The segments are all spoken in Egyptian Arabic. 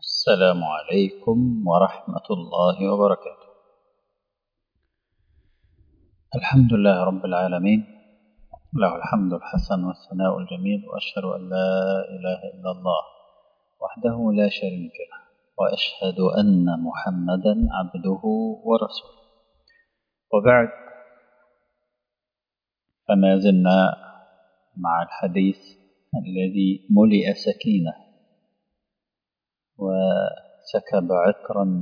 السلام عليكم ورحمة الله وبركاته الحمد لله رب العالمين له الحمد الحسن والثناء الجميل وأشهد أن لا إله إلا الله وحده لا شريك له وأشهد أن محمدا عبده ورسوله وبعد فما زلنا مع الحديث الذي ملئ سكينة وسكب عطرا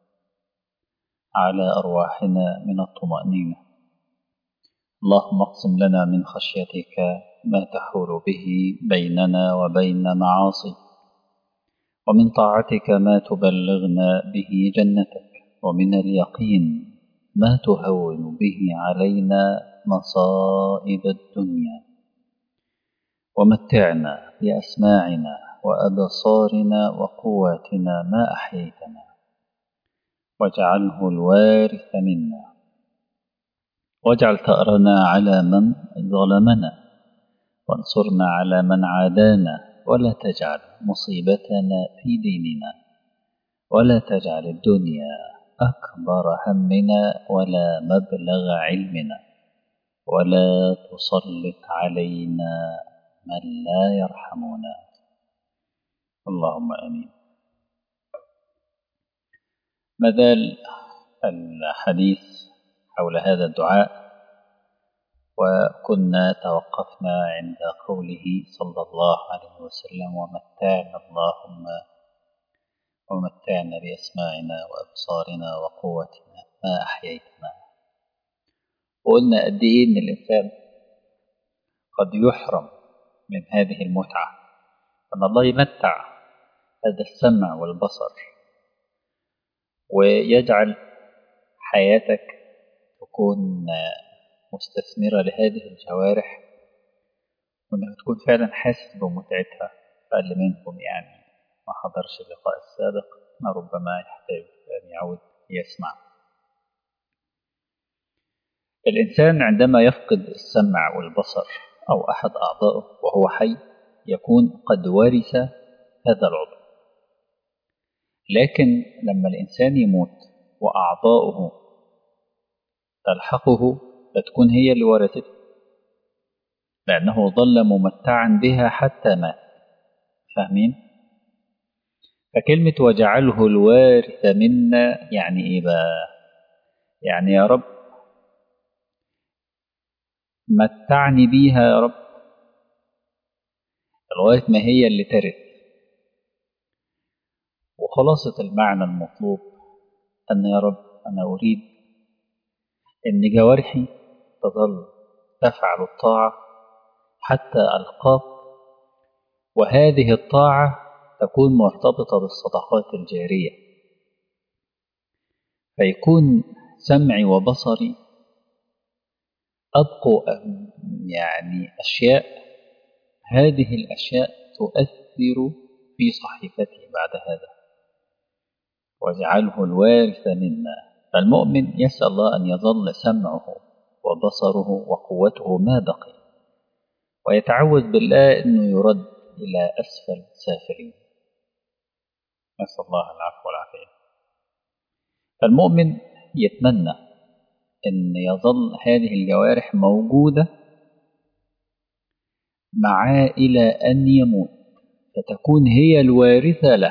على أرواحنا من الطمأنينة اللهم اقسم لنا من خشيتك ما تحول به بيننا وبين معاصي ومن طاعتك ما تبلغنا به جنتك ومن اليقين ما تهون به علينا مصائب الدنيا ومتعنا بأسماعنا وأبصارنا وقواتنا ما أحييتنا واجعله الوارث منا واجعل ثأرنا على من ظلمنا وانصرنا على من عادانا ولا تجعل مصيبتنا في ديننا ولا تجعل الدنيا أكبر همنا ولا مبلغ علمنا ولا تسلط علينا من لا يرحمنا اللهم امين ما زال الحديث حول هذا الدعاء وكنا توقفنا عند قوله صلى الله عليه وسلم ومتعنا اللهم ومتعنا بأسماعنا وأبصارنا وقوتنا ما أحييتنا وقلنا قد إيه إن الإنسان قد يحرم من هذه المتعة أن الله يمتع هذا السمع والبصر ويجعل حياتك تكون مستثمرة لهذه الجوارح وإنك تكون فعلا حاسس بمتعتها فاللي منكم يعني ما حضرش اللقاء السابق ربما يحتاج أن يعود يسمع الإنسان عندما يفقد السمع والبصر أو أحد أعضائه وهو حي يكون قد ورث هذا العضو لكن لما الإنسان يموت وأعضاؤه تلحقه فتكون هي اللي ورثته لأنه ظل ممتعا بها حتى مات فاهمين؟ فكلمة وجعله الوارث منا يعني إيه بقى؟ يعني يا رب متعني بيها يا رب لغاية ما هي اللي ترث وخلاصة المعنى المطلوب أن يا رب أنا أريد أن جوارحي تظل تفعل الطاعة حتى ألقاك وهذه الطاعة تكون مرتبطة بالصدقات الجارية فيكون سمعي وبصري أبقوا يعني أشياء هذه الأشياء تؤثر في صحيفتي بعد هذا واجعله الوارث منا فالمؤمن يسأل الله أن يظل سمعه وبصره وقوته ما بقي ويتعوذ بالله أنه يرد إلى أسفل سافلين نسأل الله العفو والعافية فالمؤمن يتمنى أن يظل هذه الجوارح موجودة معاه إلى أن يموت فتكون هي الوارثة له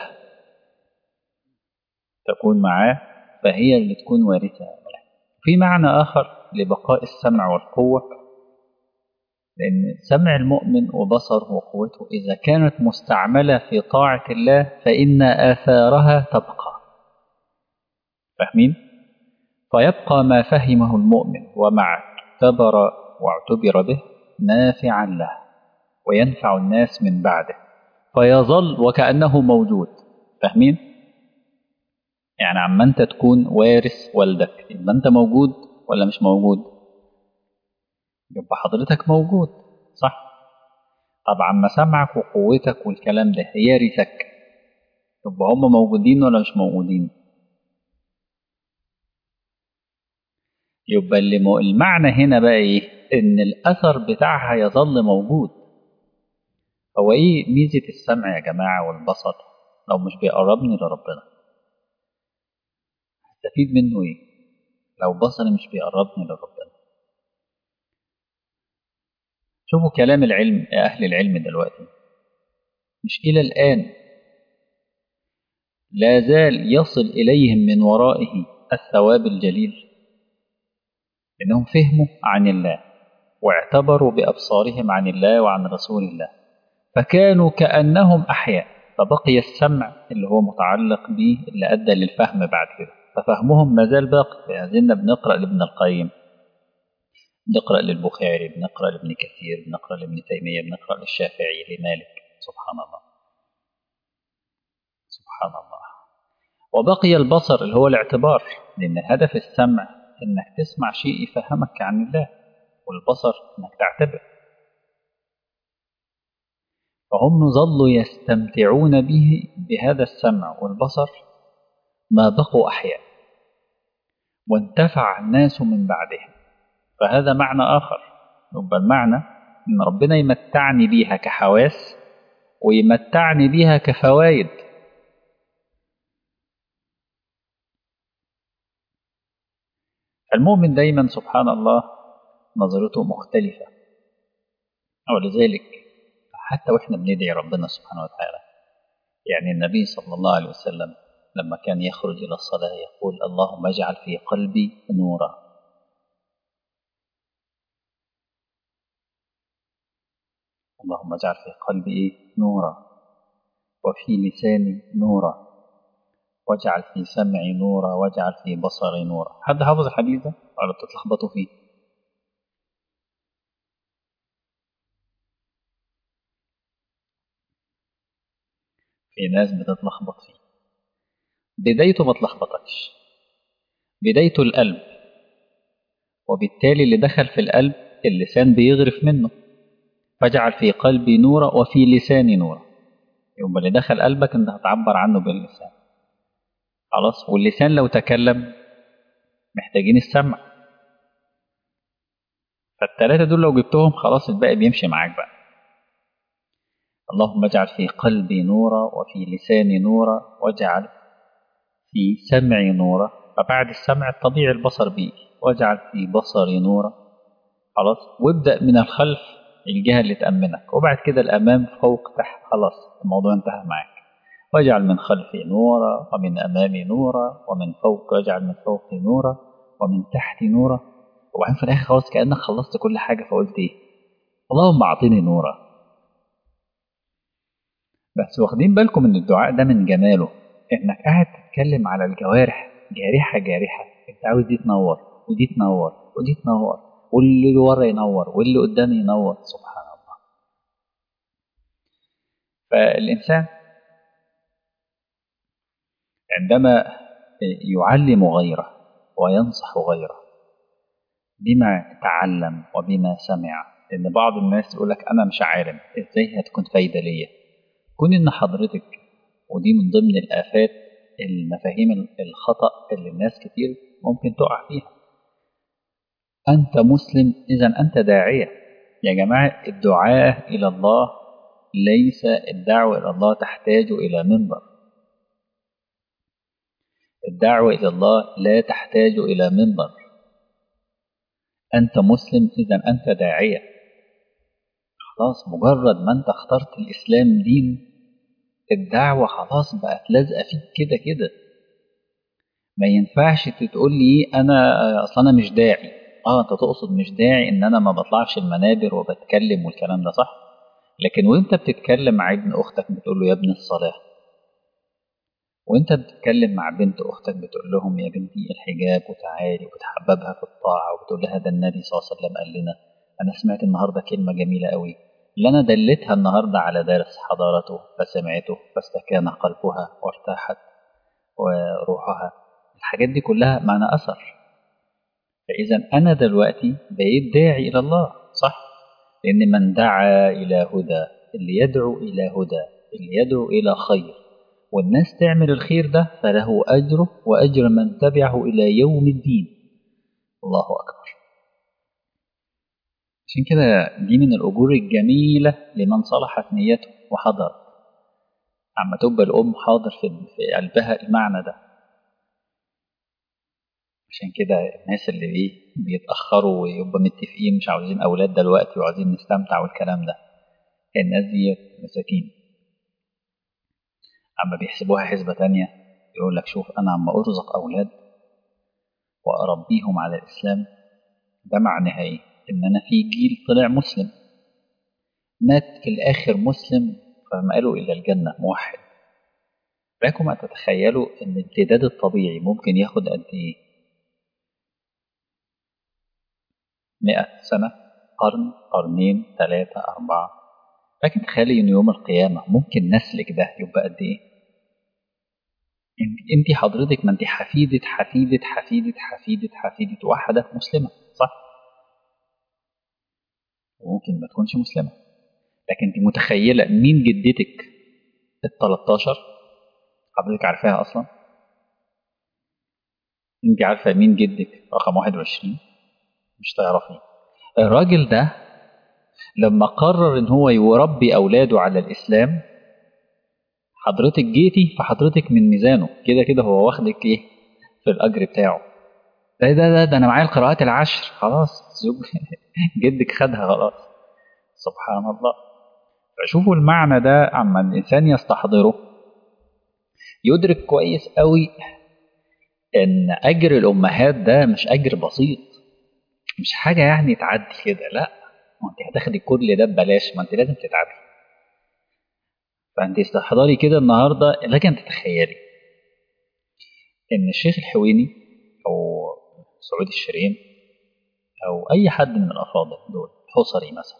تكون معاه فهي اللي تكون وارثة له في معنى آخر لبقاء السمع والقوة لأن سمع المؤمن وبصره وقوته إذا كانت مستعملة في طاعة الله فإن آثارها تبقى فاهمين؟ فيبقى ما فهمه المؤمن وما اعتبر واعتبر به نافعا له وينفع الناس من بعده فيظل وكأنه موجود فاهمين؟ يعني عما انت تكون وارث والدك يبقى انت موجود ولا مش موجود يبقى حضرتك موجود صح طب عما سمعك وقوتك والكلام ده يرثك يبقى هم موجودين ولا مش موجودين يبقى اللي م... المعنى هنا بقى ايه ان الاثر بتاعها يظل موجود هو ايه ميزه السمع يا جماعه والبصر لو مش بيقربني لربنا هستفيد منه ايه لو بصري مش بيقربني لربنا شوفوا كلام العلم أهل العلم دلوقتي مش إلى الآن لا زال يصل إليهم من ورائه الثواب الجليل إنهم فهموا عن الله واعتبروا بأبصارهم عن الله وعن رسول الله فكانوا كأنهم أحياء فبقي السمع اللي هو متعلق به اللي أدى للفهم بعد كده ففهمهم ما زال باقي لازلنا بنقرأ لابن القيم بنقرأ للبخاري بنقرأ لابن كثير بنقرأ لابن تيمية بنقرأ للشافعي لمالك سبحان الله سبحان الله وبقي البصر اللي هو الاعتبار لأن هدف السمع إنك تسمع شيء يفهمك عن الله والبصر إنك تعتبر فهم ظلوا يستمتعون به بهذا السمع والبصر ما بقوا أحياء وانتفع الناس من بعدهم فهذا معنى آخر يبقى المعنى إن ربنا يمتعني بيها كحواس ويمتعني بيها كفوائد المؤمن دايما سبحان الله نظرته مختلفة ولذلك حتى وإحنا بندعي ربنا سبحانه وتعالى يعني النبي صلى الله عليه وسلم لما كان يخرج إلى الصلاة يقول اللهم اجعل في قلبي نورا اللهم اجعل في قلبي إيه؟ نورا وفي لساني نورا واجعل في سمعي نورا واجعل في بصري نورا حد حافظ الحديث ده ولا بتتلخبطوا فيه في ناس بتتلخبط فيه بدايته ما تلخبطكش بدايته القلب وبالتالي اللي دخل في القلب اللسان بيغرف منه فاجعل في قلبي نورا وفي لساني نورا يبقى اللي دخل قلبك انت هتعبر عنه باللسان خلاص واللسان لو تكلم محتاجين السمع فالتلاتة دول لو جبتهم خلاص الباقي بيمشي معاك بقى اللهم اجعل في قلبي نورا وفي لساني نورا واجعل في سمعي نورا فبعد السمع الطبيعي البصر بيجي واجعل في بصري نورا خلاص وابدأ من الخلف الجهة اللي تأمنك وبعد كده الأمام فوق تحت خلاص الموضوع انتهى معاك واجعل من خلفي نورا ومن أمامي نورا ومن فوق واجعل من فوقي نورا ومن تحتي نورا وبعدين في الآخر خلاص كأنك خلصت كل حاجة فقلت إيه اللهم أعطيني نورا بس واخدين بالكم ان الدعاء ده من جماله انك قاعد تتكلم على الجوارح جارحة جارحة انت عاوز دي تنور ودي تنور ودي تنور واللي ورا ينور واللي قدامي ينور سبحان الله فالإنسان عندما يعلم غيره وينصح غيره بما تعلم وبما سمع لأن بعض الناس يقول لك أنا مش عالم إزاي هتكون فايدة ليا كون إن حضرتك ودي من ضمن الآفات المفاهيم الخطأ اللي الناس كتير ممكن تقع فيها أنت مسلم إذا أنت داعية يا جماعة الدعاء إلى الله ليس الدعوة إلى الله تحتاج إلى منبر الدعوة إلى الله لا تحتاج إلى منبر أنت مسلم إذا أنت داعية خلاص مجرد ما أنت اخترت الإسلام دين الدعوة خلاص بقت لازقة فيك كده كده ما ينفعش تقول لي أنا أصلا أنا مش داعي اه انت تقصد مش داعي ان انا ما بطلعش المنابر وبتكلم والكلام ده صح لكن وانت بتتكلم مع ابن اختك بتقول له يا ابن الصلاه وانت بتتكلم مع بنت اختك بتقول لهم يا بنتي الحجاب وتعالي وبتحببها في الطاعه وبتقول لها ده النبي صلى الله عليه وسلم قال لنا انا سمعت النهارده كلمه جميله قوي اللي انا دلتها النهارده على درس حضرته فسمعته فاستكان قلبها وارتاحت وروحها الحاجات دي كلها معنى اثر فإذا أنا دلوقتي بقيت داعي إلى الله صح؟ لأن من دعا إلى هدى اللي يدعو إلى هدى اللي يدعو إلى خير والناس تعمل الخير ده فله أجره وأجر من تبعه إلى يوم الدين الله أكبر عشان كده دي من الأجور الجميلة لمن صلحت نيته وحضر عما تبقى الأم حاضر في في قلبها المعنى ده عشان كده الناس اللي ايه بيتأخروا ويبقى متفقين مش عاوزين أولاد دلوقتي وعاوزين نستمتع والكلام ده الناس دي مساكين أما بيحسبوها حسبة تانية يقول لك شوف أنا عم أرزق أولاد وأربيهم على الإسلام ده معناها إيه؟ إن أنا في جيل طلع مسلم مات في الآخر مسلم فمقاله إلى الجنة موحد لكم ما تتخيلوا إن الامتداد الطبيعي ممكن ياخد قد إيه؟ مئة سنة قرن قرنين ثلاثة أربعة لكن تخيلي إن يوم القيامة ممكن نسلك ده يبقى قد إيه؟ انت حضرتك ما انت حفيدة حفيدة حفيدة حفيدة حفيدة واحدة مسلمة صح؟ وممكن ما تكونش مسلمة لكن انت متخيلة مين جدتك ال 13 حضرتك عارفاها أصلا؟ انت عارفة مين جدك رقم 21 مش تعرفيه الراجل ده لما قرر ان هو يربي اولاده على الاسلام حضرتك جيتي فحضرتك من ميزانه كده كده هو واخدك ايه في الاجر بتاعه ده ده ده, ده انا معايا القراءات العشر خلاص زوج جدك خدها خلاص سبحان الله فشوفوا المعنى ده عما الانسان يستحضره يدرك كويس قوي ان اجر الامهات ده مش اجر بسيط مش حاجه يعني تعدي كده لا ما انت هتاخدي كل ده ببلاش ما انت لازم تتعبي فانت استحضري كده النهارده لكن تتخيلي ان الشيخ الحويني او سعود الشريم او اي حد من الافاضل دول حصري مثلا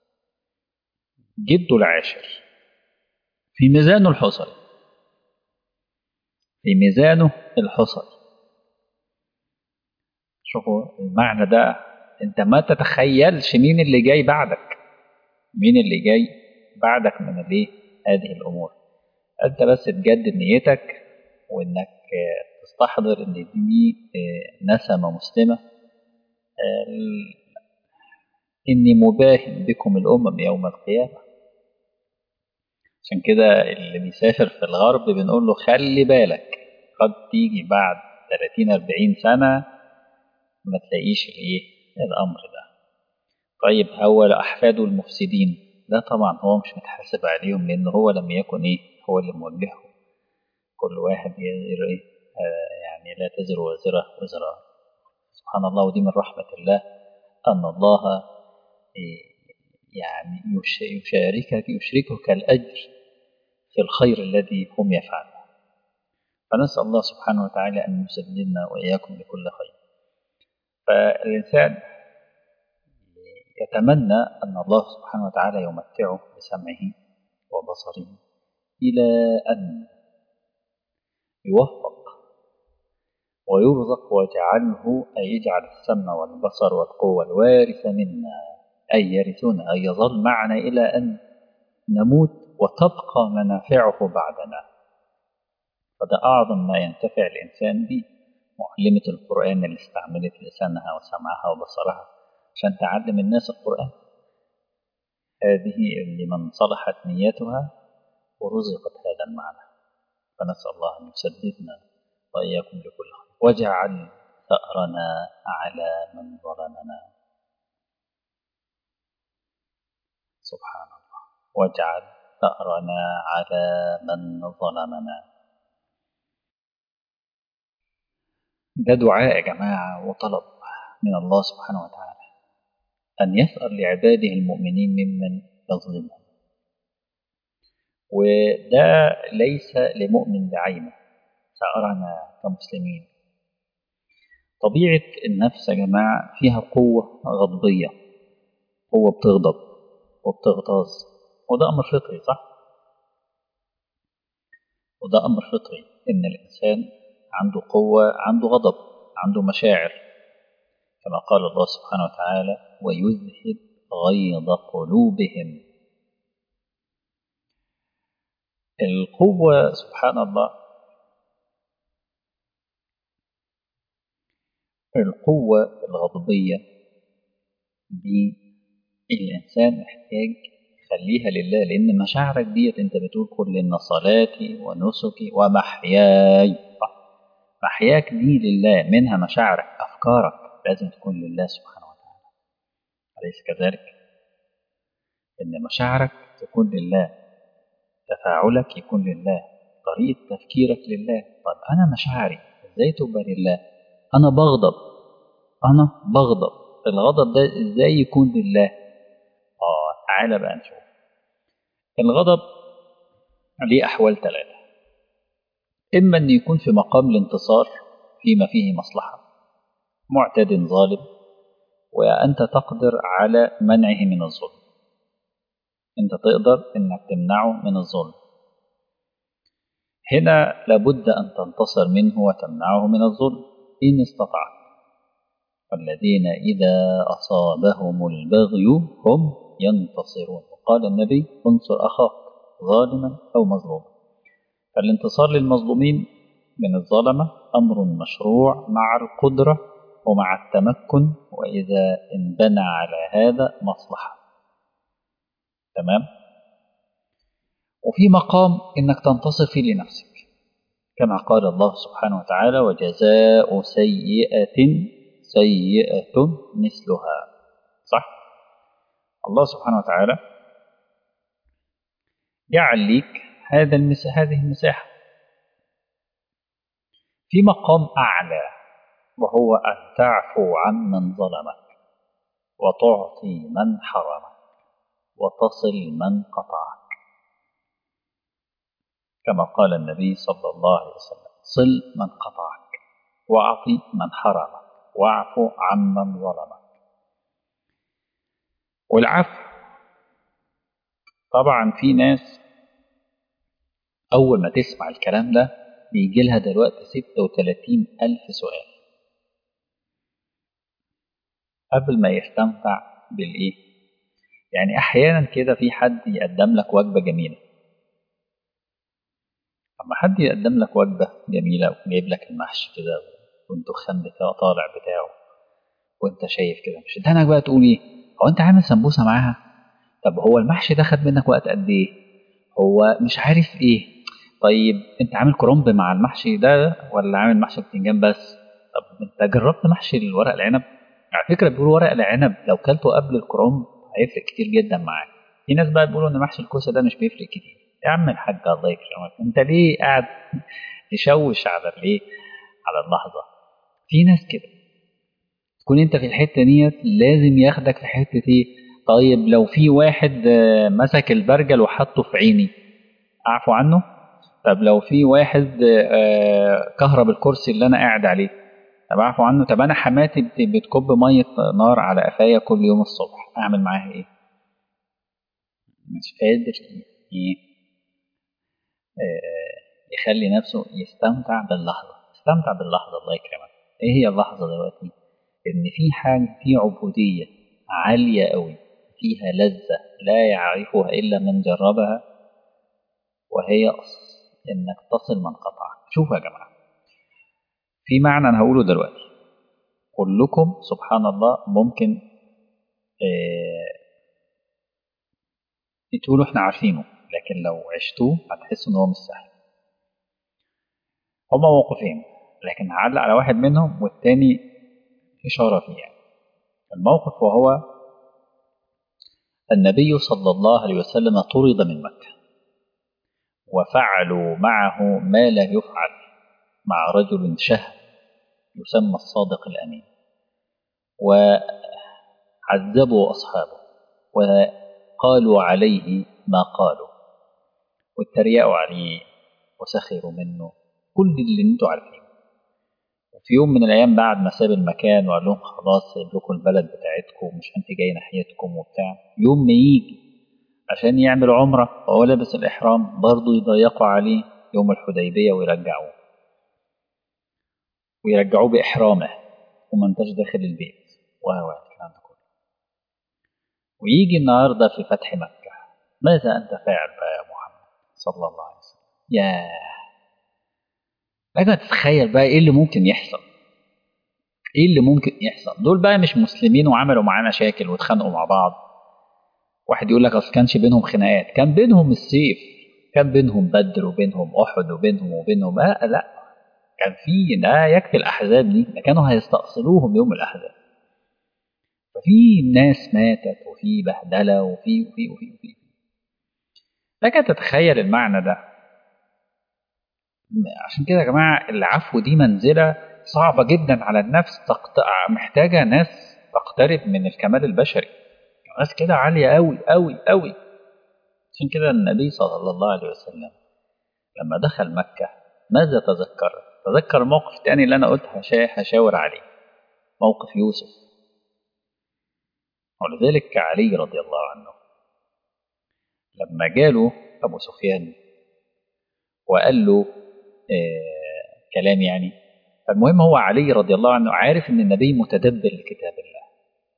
جده العاشر في ميزانه الحصري في ميزانه الحصري شوفوا المعنى ده انت ما تتخيلش مين اللي جاي بعدك مين اللي جاي بعدك من الايه هذه الامور انت بس تجدد نيتك وانك تستحضر ان دي نسمة مسلمة اني مباهن بكم الامم يوم القيامة عشان كده اللي بيسافر في الغرب بنقول له خلي بالك قد تيجي بعد 30 40 سنة ما تلاقيش الايه الامر ده طيب هو احفاده المفسدين لا طبعا هو مش متحاسب عليهم لان هو لم يكن ايه هو اللي موجههم كل واحد يزر ايه آه يعني لا تزر وازرة وزر سبحان الله ودي من رحمة الله أن الله إيه يعني يشاركك يشركك الأجر في الخير الذي هم يفعلون فنسأل الله سبحانه وتعالى أن يسددنا وإياكم لكل خير فالإنسان يتمنى أن الله سبحانه وتعالى يمتعه بسمعه وبصره إلى أن يوفق ويرزق ويجعله أي يجعل السمع والبصر والقوة الوارث منا أي يرثنا أي يظل معنا إلى أن نموت وتبقى منافعه بعدنا فده أعظم ما ينتفع الإنسان به معلمة القرآن اللي استعملت لسانها وسمعها وبصرها عشان تعلم الناس القرآن هذه لمن صلحت نيتها ورزقت هذا المعنى فنسأل الله أن يسددنا وإياكم لكل خير واجعل ثأرنا على من ظلمنا سبحان الله واجعل ثأرنا على من ظلمنا ده دعاء يا جماعة وطلب من الله سبحانه وتعالى أن يسأل لعباده المؤمنين ممن يظلمهم وده ليس لمؤمن بعينه ثأرنا كمسلمين طبيعة النفس يا جماعة فيها قوة غضبية قوة بتغضب وبتغتاظ وده أمر فطري صح؟ وده أمر فطري إن الإنسان عنده قوة عنده غضب عنده مشاعر كما قال الله سبحانه وتعالى ويذهب غيظ قلوبهم القوة سبحان الله القوة الغضبية دي الإنسان محتاج خليها لله لأن مشاعرك ديت أنت بتقول كل إن صلاتي ونسكي ومحياي صح محياك دي لله منها مشاعرك أفكارك لازم تكون لله سبحانه وتعالى أليس كذلك؟ إن مشاعرك تكون لله تفاعلك يكون لله طريقة تفكيرك لله طب أنا مشاعري إزاي تبقى لله أنا بغضب أنا بغضب الغضب ده إزاي يكون لله آه تعالى بقى نشوف الغضب ليه أحوال ثلاثة إما أن يكون في مقام الانتصار فيما فيه مصلحة معتد ظالم وأنت تقدر على منعه من الظلم أنت تقدر أنك تمنعه من الظلم هنا لابد أن تنتصر منه وتمنعه من الظلم إن استطعت والذين إذا أصابهم البغي هم ينتصرون وقال النبي انصر أخاك ظالما أو مظلوما فالانتصار للمظلومين من الظلمة أمر مشروع مع القدرة ومع التمكن وإذا انبنى على هذا مصلحة تمام وفي مقام إنك تنتصر فيه لنفسك كما قال الله سبحانه وتعالى وجزاء سيئة سيئة مثلها صح الله سبحانه وتعالى جعل لك هذا المس... هذه المساحة في مقام أعلى وهو أن تعفو عن من ظلمك وتعطي من حرمك وتصل من قطعك كما قال النبي صلى الله عليه وسلم صل من قطعك وأعطي من حرمك واعفو عمن ظلمك والعفو طبعا في ناس أول ما تسمع الكلام ده بيجي لها دلوقتي 36 ألف سؤال قبل ما يستمتع بالإيه يعني أحيانا كده في حد يقدم لك وجبة جميلة أما حد يقدم لك وجبة جميلة وجايب لك المحشي كده والدخان بتاعه طالع بتاعه وانت شايف كده مش ادانك بقى تقول ايه هو انت عامل سمبوسه معاها طب هو المحشي ده خد منك وقت قد ايه هو مش عارف ايه طيب انت عامل كرنب مع المحشي ده ولا عامل محشي بتنجان بس طب انت جربت محشي الورق العنب على فكره بيقولوا ورق العنب لو كلته قبل الكرنب هيفرق كتير جدا معاك في ناس بقى بيقولوا ان محشي الكوسه ده مش بيفرق كتير يا عم الحاج الله يكرمك انت ليه قاعد تشوش على الايه على اللحظه في ناس كده تكون انت في الحته ديت لازم ياخدك في حته ايه طيب لو في واحد مسك البرجل وحطه في عيني اعفو عنه طب لو في واحد كهرب الكرسي اللي انا قاعد عليه طب اعفو عنه طب انا حماتي بتكب ميه نار على قفايا كل يوم الصبح اعمل معاها ايه مش قادر ايه يخلي نفسه يستمتع باللحظه استمتع باللحظه الله يكرمك ايه هي اللحظه دلوقتي ان في حاجه في عبوديه عاليه قوي فيها لذه لا يعرفها الا من جربها وهي انك تصل من قطعك شوفوا يا جماعه في معنى انا هقوله دلوقتي كلكم سبحان الله ممكن اه تقولوا احنا عارفينه لكن لو عشتوه هتحسوا ان هو مش سهل هما موقفين لكن هعلق على واحد منهم والتاني إشارة فيه يعني. الموقف وهو النبي صلى الله عليه وسلم طرد من مكة وفعلوا معه ما لا يفعل مع رجل شهم يسمى الصادق الأمين وعذبوا أصحابه وقالوا عليه ما قالوا واتريقوا عليه وسخروا منه كل اللي انتوا عارفينه وفي يوم من الايام بعد ما ساب المكان وقال لهم خلاص سايب لكم البلد بتاعتكم مش انت جاي ناحيتكم وبتاع يوم ما يجي عشان يعمل عمره وهو لابس الاحرام برضه يضيقوا عليه يوم الحديبيه ويرجعوه ويرجعوه باحرامه وما انتش داخل البيت وهو الكلام ده كله ويجي النهارده في فتح مكه ماذا انت فاعل بقى يا محمد صلى الله عليه وسلم ياه لك تتخيل بقى ايه اللي ممكن يحصل ايه اللي ممكن يحصل دول بقى مش مسلمين وعملوا معانا مشاكل واتخانقوا مع بعض واحد يقول لك اصل كانش بينهم خناقات كان بينهم السيف كان بينهم بدر وبينهم احد وبينهم وبينهم آه لا كان في ده يكفي الاحزاب دي ده كانوا هيستأصلوهم يوم الاحزاب ففي ناس ماتت وفي بهدله وفي وفي وفي وفي لك تتخيل المعنى ده عشان كده يا جماعه العفو دي منزله صعبه جدا على النفس تقطع محتاجه ناس تقترب من الكمال البشري ناس كده عاليه قوي قوي قوي عشان كده النبي صلى الله عليه وسلم لما دخل مكه ماذا تذكر تذكر الموقف الثاني اللي انا قلت هشاور عليه موقف يوسف ولذلك علي رضي الله عنه لما جاله أبو سفيان وقال له آه كلام يعني فالمهم هو علي رضي الله عنه عارف ان النبي متدبر لكتاب الله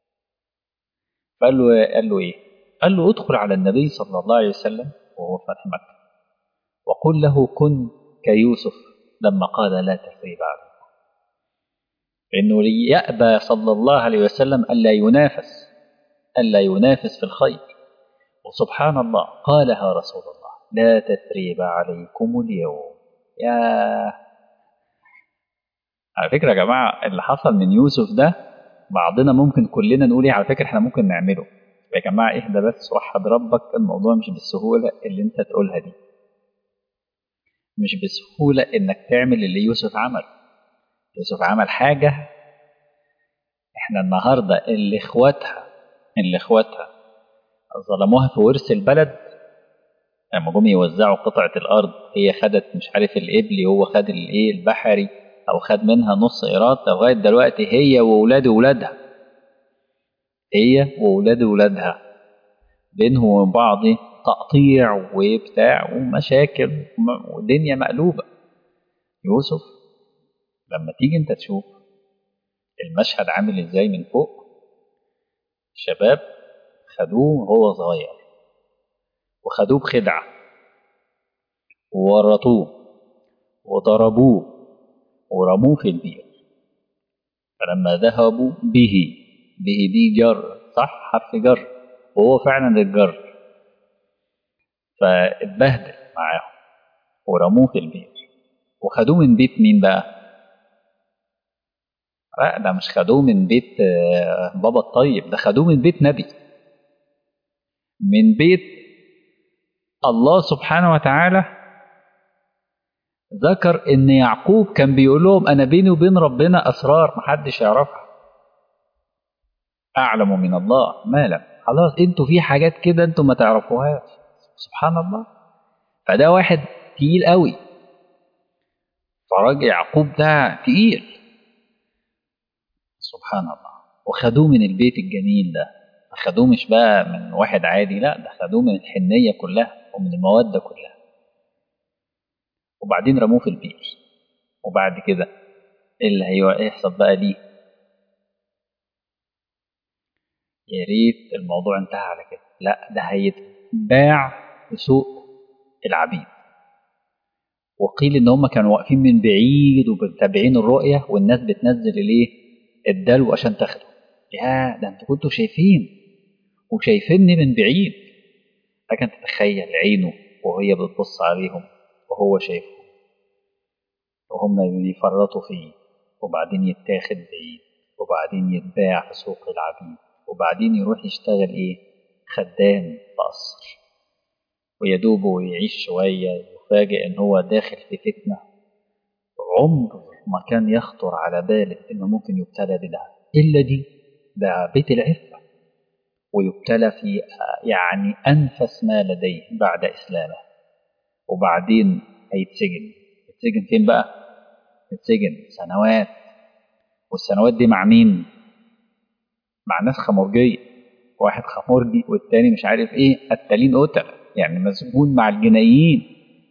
فقال له قال له ايه قال له ادخل على النبي صلى الله عليه وسلم وهو فتح مكه وقل له كن كيوسف لما قال لا تثريب عليكم لانه يأبى صلى الله عليه وسلم الا ينافس الا ينافس في الخير وسبحان الله قالها رسول الله لا تثريب عليكم اليوم يا على فكرة يا جماعة اللي حصل من يوسف ده بعضنا ممكن كلنا نقول ايه على فكرة احنا ممكن نعمله يا جماعة اهدى بس وحد ربك الموضوع مش بالسهولة اللي انت تقولها دي مش بسهولة انك تعمل اللي يوسف عمل يوسف عمل حاجة احنا النهاردة اللي اخواتها اللي اخواتها ظلموها في ورث البلد لما جم يوزعوا قطعة الأرض هي خدت مش عارف الإبلي هو خد الإيه البحري أو خد منها نص إيراد لغاية دلوقتي هي وولاد ولادها هي وولاد ولادها بينهم وبين بعض تقطيع وبتاع ومشاكل ودنيا مقلوبة يوسف لما تيجي انت تشوف المشهد عامل ازاي من فوق شباب خدوه وهو صغير وخدوه بخدعة وورطوه وضربوه ورموه في البير فلما ذهبوا به به دي جر صح حرف جر وهو فعلا الجر فاتبهدل معاهم ورموه في البير وخدوه من بيت مين بقى لا ده مش خدوه من بيت بابا الطيب ده خدوه من بيت نبي من بيت الله سبحانه وتعالى ذكر ان يعقوب كان بيقول لهم انا بيني وبين ربنا اسرار محدش يعرفها اعلم من الله ما لم خلاص انتوا في حاجات كده انتوا ما تعرفوهاش سبحان الله فده واحد تقيل قوي فرج يعقوب ده تقيل سبحان الله وخدوه من البيت الجميل ده خدوه مش بقى من واحد عادي لا ده خدوه من الحنية كلها ومن المودة كلها وبعدين رموه في البير وبعد كده ايه اللي هيحصل بقى ليه يا ريت الموضوع انتهى على كده لا ده هيتباع في سوق العبيد وقيل ان هم كانوا واقفين من بعيد ومتابعين الرؤيه والناس بتنزل الايه الدلو عشان تاخده يا ده انتوا كنتوا شايفين وشايفيني من بعيد لكن تتخيل عينه وهي بتبص عليهم وهو شايفهم وهم بيفرطوا فيه وبعدين يتاخد بعيد وبعدين يتباع في سوق العبيد وبعدين يروح يشتغل ايه خدام في قصر ويدوب ويعيش شوية يفاجئ ان هو داخل في فتنة عمر ما كان يخطر على باله انه ممكن يبتلى بده الا دي ده بيت العفة ويبتلى في يعني انفس ما لديه بعد اسلامه وبعدين هيتسجن يتسجن فين بقى يتسجن سنوات والسنوات دي مع مين مع ناس خمرجية واحد خمرجي والتاني مش عارف ايه قتالين قتل يعني مسجون مع الجنايين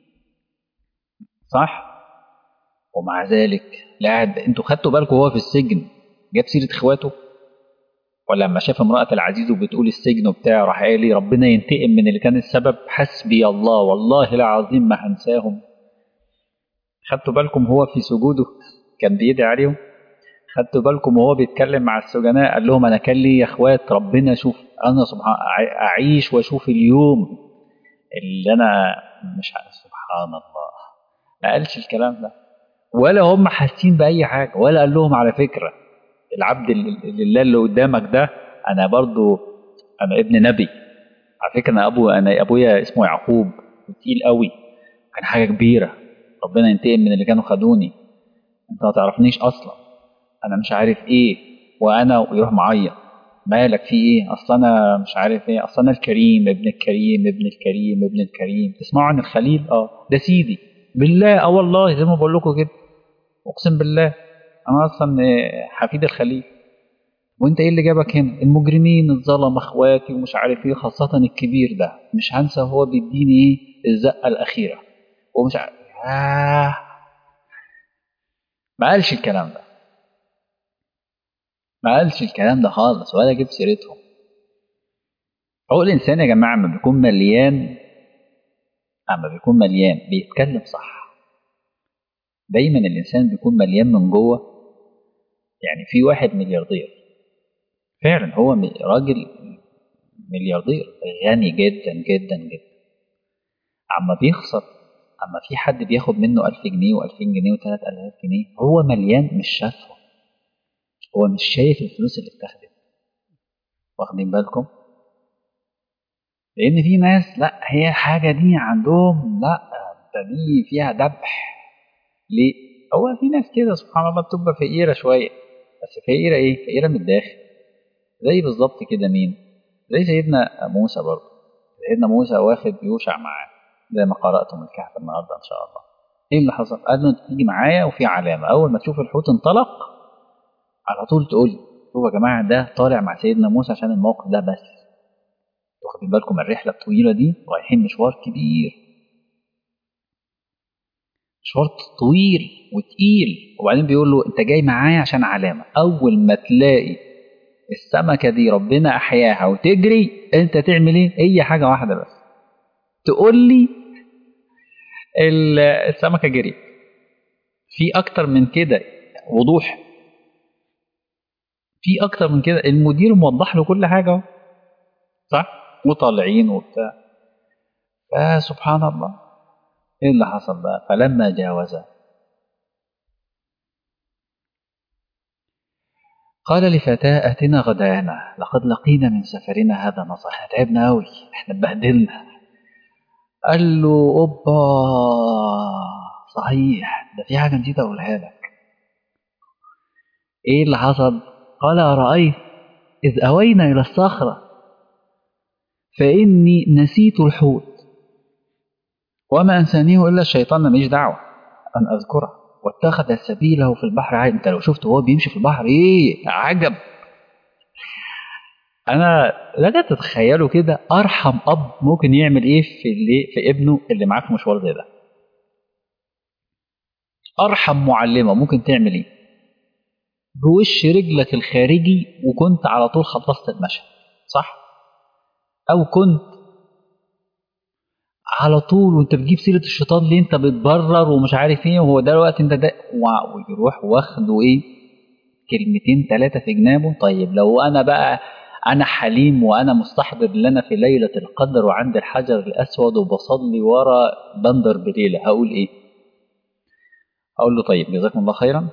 صح ومع ذلك لا قاعد انتوا خدتوا بالكم وهو في السجن جاب سيره اخواته ولا لما شاف امراه العزيز وبتقول السجن وبتاع راح قال لي ربنا ينتقم من اللي كان السبب حسبي الله والله العظيم ما هنساهم خدتوا بالكم هو في سجوده كان بيدعي عليهم خدتوا بالكم وهو بيتكلم مع السجناء قال لهم انا كان لي يا اخوات ربنا شوف انا سبحان اعيش واشوف اليوم اللي انا مش عارف سبحان الله ما قالش الكلام ده ولا هم حاسين باي حاجه ولا قال لهم على فكره العبد لله اللي قدامك ده انا برضو انا ابن نبي على فكره انا ابو انا ابويا اسمه يعقوب تقيل قوي كان حاجه كبيره ربنا ينتقم من اللي كانوا خدوني انت ما تعرفنيش اصلا انا مش عارف ايه وانا ويروح معيط مالك في ايه اصل انا مش عارف ايه اصل انا الكريم ابن الكريم ابن الكريم ابن الكريم تسمعوا عن الخليل اه ده سيدي بالله اه والله زي ما بقول لكم كده اقسم بالله انا اصلا حفيد الخليل وانت ايه اللي جابك هنا المجرمين الظلم اخواتي ومش عارف ايه خاصة الكبير ده مش هنسى هو بيديني ايه الزقة الاخيرة ومش عارف آه. ما قالش الكلام ده ما قالش الكلام ده خالص ولا جاب سيرتهم هو الانسان يا جماعة لما بيكون مليان اما بيكون مليان بيتكلم صح دايما الانسان بيكون مليان من جوه يعني في واحد ملياردير فعلا هو راجل ملياردير غني جدا جدا جدا اما بيخسر اما في حد بياخد منه ألف جنيه وألفين جنيه وثلاث ألاف جنيه هو مليان مش شافه هو مش شايف الفلوس اللي اتاخدت واخدين بالكم لان في ناس لا هي الحاجه دي عندهم لا ده دي فيها ذبح ليه هو في ناس كده سبحان الله بتبقى فقيره شويه بس فقيره ايه فقيره من الداخل زي بالظبط كده مين زي سيدنا موسى برضه سيدنا موسى واخد يوشع معاه زي ما قراتم الكهف النهارده ان شاء الله ايه اللي حصل قال له انت تيجي معايا وفي علامه اول ما تشوف الحوت انطلق على طول تقول شوفوا يا جماعه ده طالع مع سيدنا موسى عشان الموقف ده بس واخدين بالكم الرحله الطويله دي رايحين مشوار كبير مشوار طويل وتقيل وبعدين بيقول له انت جاي معايا عشان علامه اول ما تلاقي السمكه دي ربنا احياها وتجري انت تعمل ايه هي حاجه واحده بس تقول لي السمكه جريت في اكتر من كده وضوح في اكتر من كده المدير موضح له كل حاجه اهو صح وطالعين وبتاع فسبحان الله ايه اللي حصل بقى فلما جاوزا قال لفتاة أتنا غدانا لقد لقينا من سفرنا هذا نصر احنا تعبنا أوي احنا اتبهدلنا قال له أوبا صحيح ده في حاجة نسيت أقولها لك إيه اللي حصل؟ قال أرأيت إذ أوينا إلى الصخرة فإني نسيت الحوت وما أنسانيه إلا الشيطان ماليش دعوة أن أذكره واتخذ سبيله في البحر عادي أنت لو شفته وهو بيمشي في البحر إيه عجب أنا لا تتخيلوا كده أرحم أب ممكن يعمل إيه في اللي في ابنه اللي معاه في مشوار زي ده أرحم معلمة ممكن تعمل إيه بوش رجلك الخارجي وكنت على طول خلصت المشهد صح او كنت على طول وانت بتجيب سيره الشيطان ليه انت بتبرر ومش عارف ايه وهو ده الوقت انت ده ويروح واخده ايه كلمتين ثلاثه في جنابه طيب لو انا بقى انا حليم وانا مستحضر اللي انا في ليله القدر وعند الحجر الاسود وبصلي ورا بندر بليله هقول ايه اقول له طيب جزاكم الله خيرا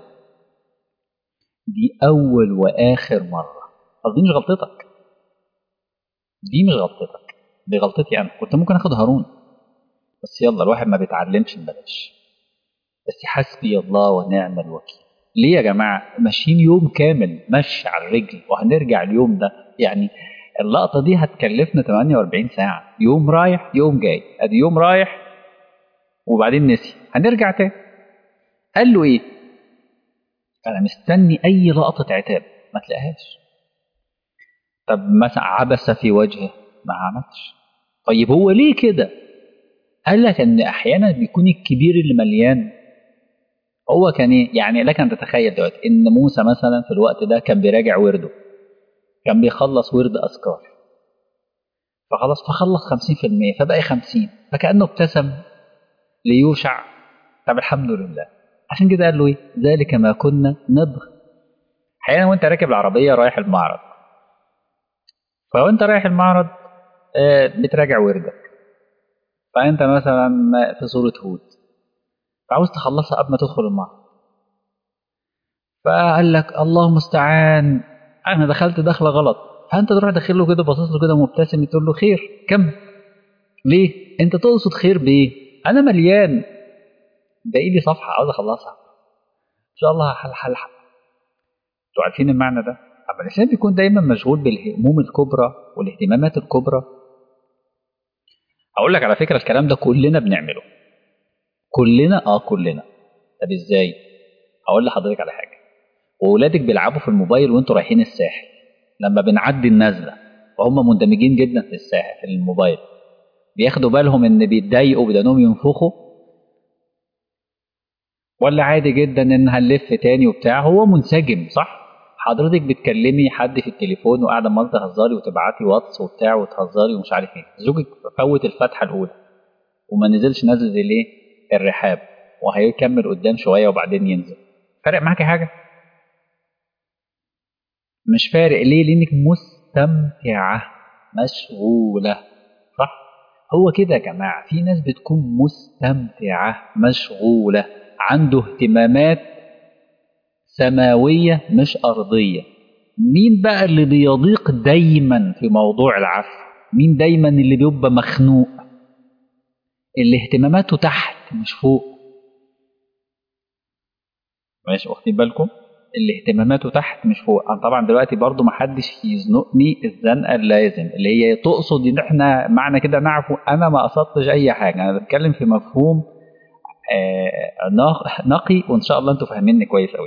دي اول واخر مره قصدي مش غلطتك دي مش غلطتك دي غلطتي انا كنت ممكن اخد هارون بس يلا الواحد ما بيتعلمش ببلاش بس حسبي الله ونعم الوكيل ليه يا جماعه ماشيين يوم كامل مشي على الرجل وهنرجع اليوم ده يعني اللقطه دي هتكلفنا 48 ساعه يوم رايح يوم جاي ادي يوم رايح وبعدين نسي هنرجع تاني قال له ايه انا مستني اي لقطه عتاب ما تلاقيهاش طب مثلا عبس في وجهه ما عملش طيب هو ليه كده قال لك ان احيانا بيكون الكبير اللي مليان هو كان ايه يعني لك ان تتخيل دلوقتي ان موسى مثلا في الوقت ده كان بيراجع ورده كان بيخلص ورد اذكار فخلص فخلص 50% فبقى 50 فكانه ابتسم ليوشع طب الحمد لله عشان كده قال له ايه ذلك ما كنا نبغي احيانا وانت راكب العربيه رايح المعرض فوانت رايح المعرض آه، بتراجع وردك فانت مثلا في صوره هود فعاوز تخلصها قبل ما تدخل المعرض فقال لك الله المستعان انا دخلت دخله غلط فانت تروح داخل له كده باصص له كده مبتسم تقول له خير كمل ليه انت تقصد خير بايه انا مليان باقي لي صفحه عاوز اخلصها ان شاء الله هلحق هلحق انتوا عارفين المعنى ده اما الانسان بيكون دايما مشغول بالهموم الكبرى والاهتمامات الكبرى اقول لك على فكره الكلام ده كلنا بنعمله كلنا اه كلنا طب ازاي هقول لحضرتك على حاجه واولادك بيلعبوا في الموبايل وانتوا رايحين الساحل لما بنعدي النزله وهم مندمجين جدا في الساحل في الموبايل بياخدوا بالهم ان بيتضايقوا بدانهم ينفخوا ولا عادي جدا ان هنلف تاني وبتاع هو منسجم صح حضرتك بتكلمي حد في التليفون وقاعده عمال تهزري وتبعتي واتس وبتاع وتهزري ومش عارف ايه زوجك فوت الفتحه الاولى وما نزلش نزل ليه الرحاب وهيكمل قدام شويه وبعدين ينزل فارق معاكي حاجه مش فارق ليه لانك مستمتعه مشغوله صح هو كده يا جماعه في ناس بتكون مستمتعه مشغوله عنده اهتمامات سماويه مش ارضيه مين بقى اللي بيضيق دايما في موضوع العفو مين دايما اللي بيبقى مخنوق اللي اهتماماته تحت مش فوق ماشي واخدين بالكم اللي اهتماماته تحت مش فوق انا طبعا دلوقتي برضو ما حدش يزنقني الزنقه اللازم اللي هي تقصد ان احنا معنى كده نعفو انا ما قصدتش اي حاجه انا بتكلم في مفهوم آه نق- نقي وان شاء الله انتوا فاهميني كويس قوي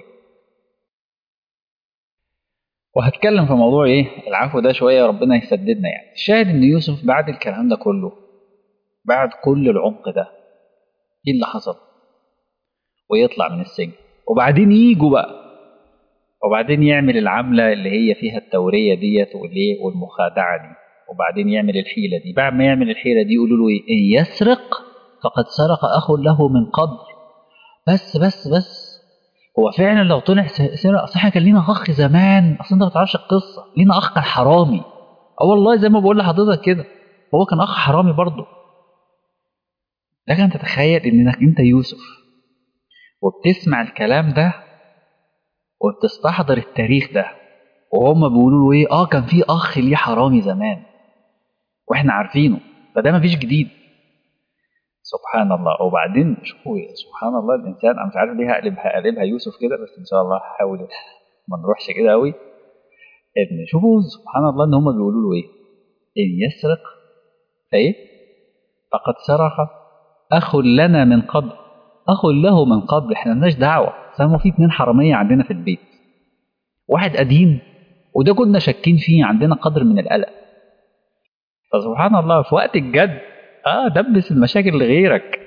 وهتكلم في موضوع ايه العفو ده شويه ربنا يسددنا يعني الشاهد ان يوسف بعد الكلام ده كله بعد كل العمق ده ايه اللي حصل ويطلع من السجن وبعدين يجوا بقى وبعدين يعمل العملة اللي هي فيها التورية ديت والايه والمخادعة دي وبعدين يعمل الحيلة دي بعد ما يعمل الحيلة دي يقولوا له ايه إن يسرق فقد سرق أخ له من قبل بس بس بس هو فعلا لو طلع س- سرق اصل احنا كان لينا اخ زمان اصل انت ما تعرفش القصه لينا اخ كان حرامي اه والله زي ما بقول لحضرتك كده هو كان اخ حرامي برضه لكن انت تتخيل انك انت يوسف وبتسمع الكلام ده وبتستحضر التاريخ ده وهم بيقولوا له ايه اه كان في اخ ليه حرامي زمان واحنا عارفينه فده مفيش جديد سبحان الله وبعدين شوفوا سبحان الله الانسان انا مش عارف ليه هقلبها هقلبها يوسف كده بس ان شاء الله هحاول ما نروحش كده قوي ان شوفوا سبحان الله ان هم بيقولوا له ايه ان يسرق فايه فقد سرق اخ لنا من قبل اخ له من قبل احنا مالناش دعوه ساموا في اتنين حراميه عندنا في البيت واحد قديم وده كنا شاكين فيه عندنا قدر من القلق فسبحان الله في وقت الجد اه دبس المشاكل لغيرك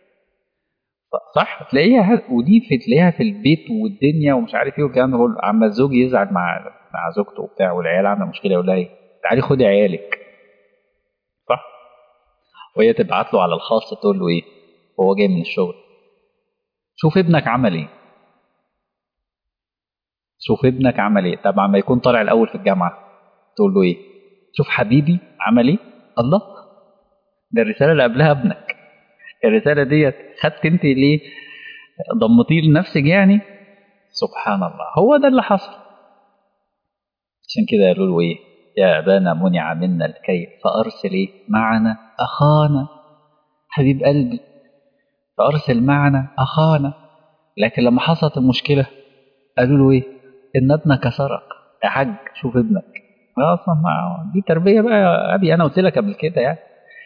صح تلاقيها ودي في تلاقيها في البيت والدنيا ومش عارف ايه والكلام ده كله اما الزوج يزعل مع مع زوجته وبتاع والعيال عامله مشكله يقول لها ايه تعالي خدي عيالك صح وهي تبعت له على الخاص تقول له ايه وهو جاي من الشغل شوف ابنك عمل ايه شوف ابنك عمل ايه طبعا ما يكون طالع الاول في الجامعه تقول له ايه شوف حبيبي عمل ايه الله ده الرساله اللي قبلها ابنك الرساله ديت خدت انت ليه ضمتيه لنفسك يعني سبحان الله هو ده اللي حصل عشان كده قالوا له ايه يا ابانا منع منا الكيل فارسل ايه معنا اخانا حبيب قلبي فارسل معنا اخانا لكن لما حصلت المشكله قالوا له ايه ان ابنك سرق يا حاج شوف ابنك اصلا ما دي تربيه بقى يا ابي انا قلت لك قبل كده يعني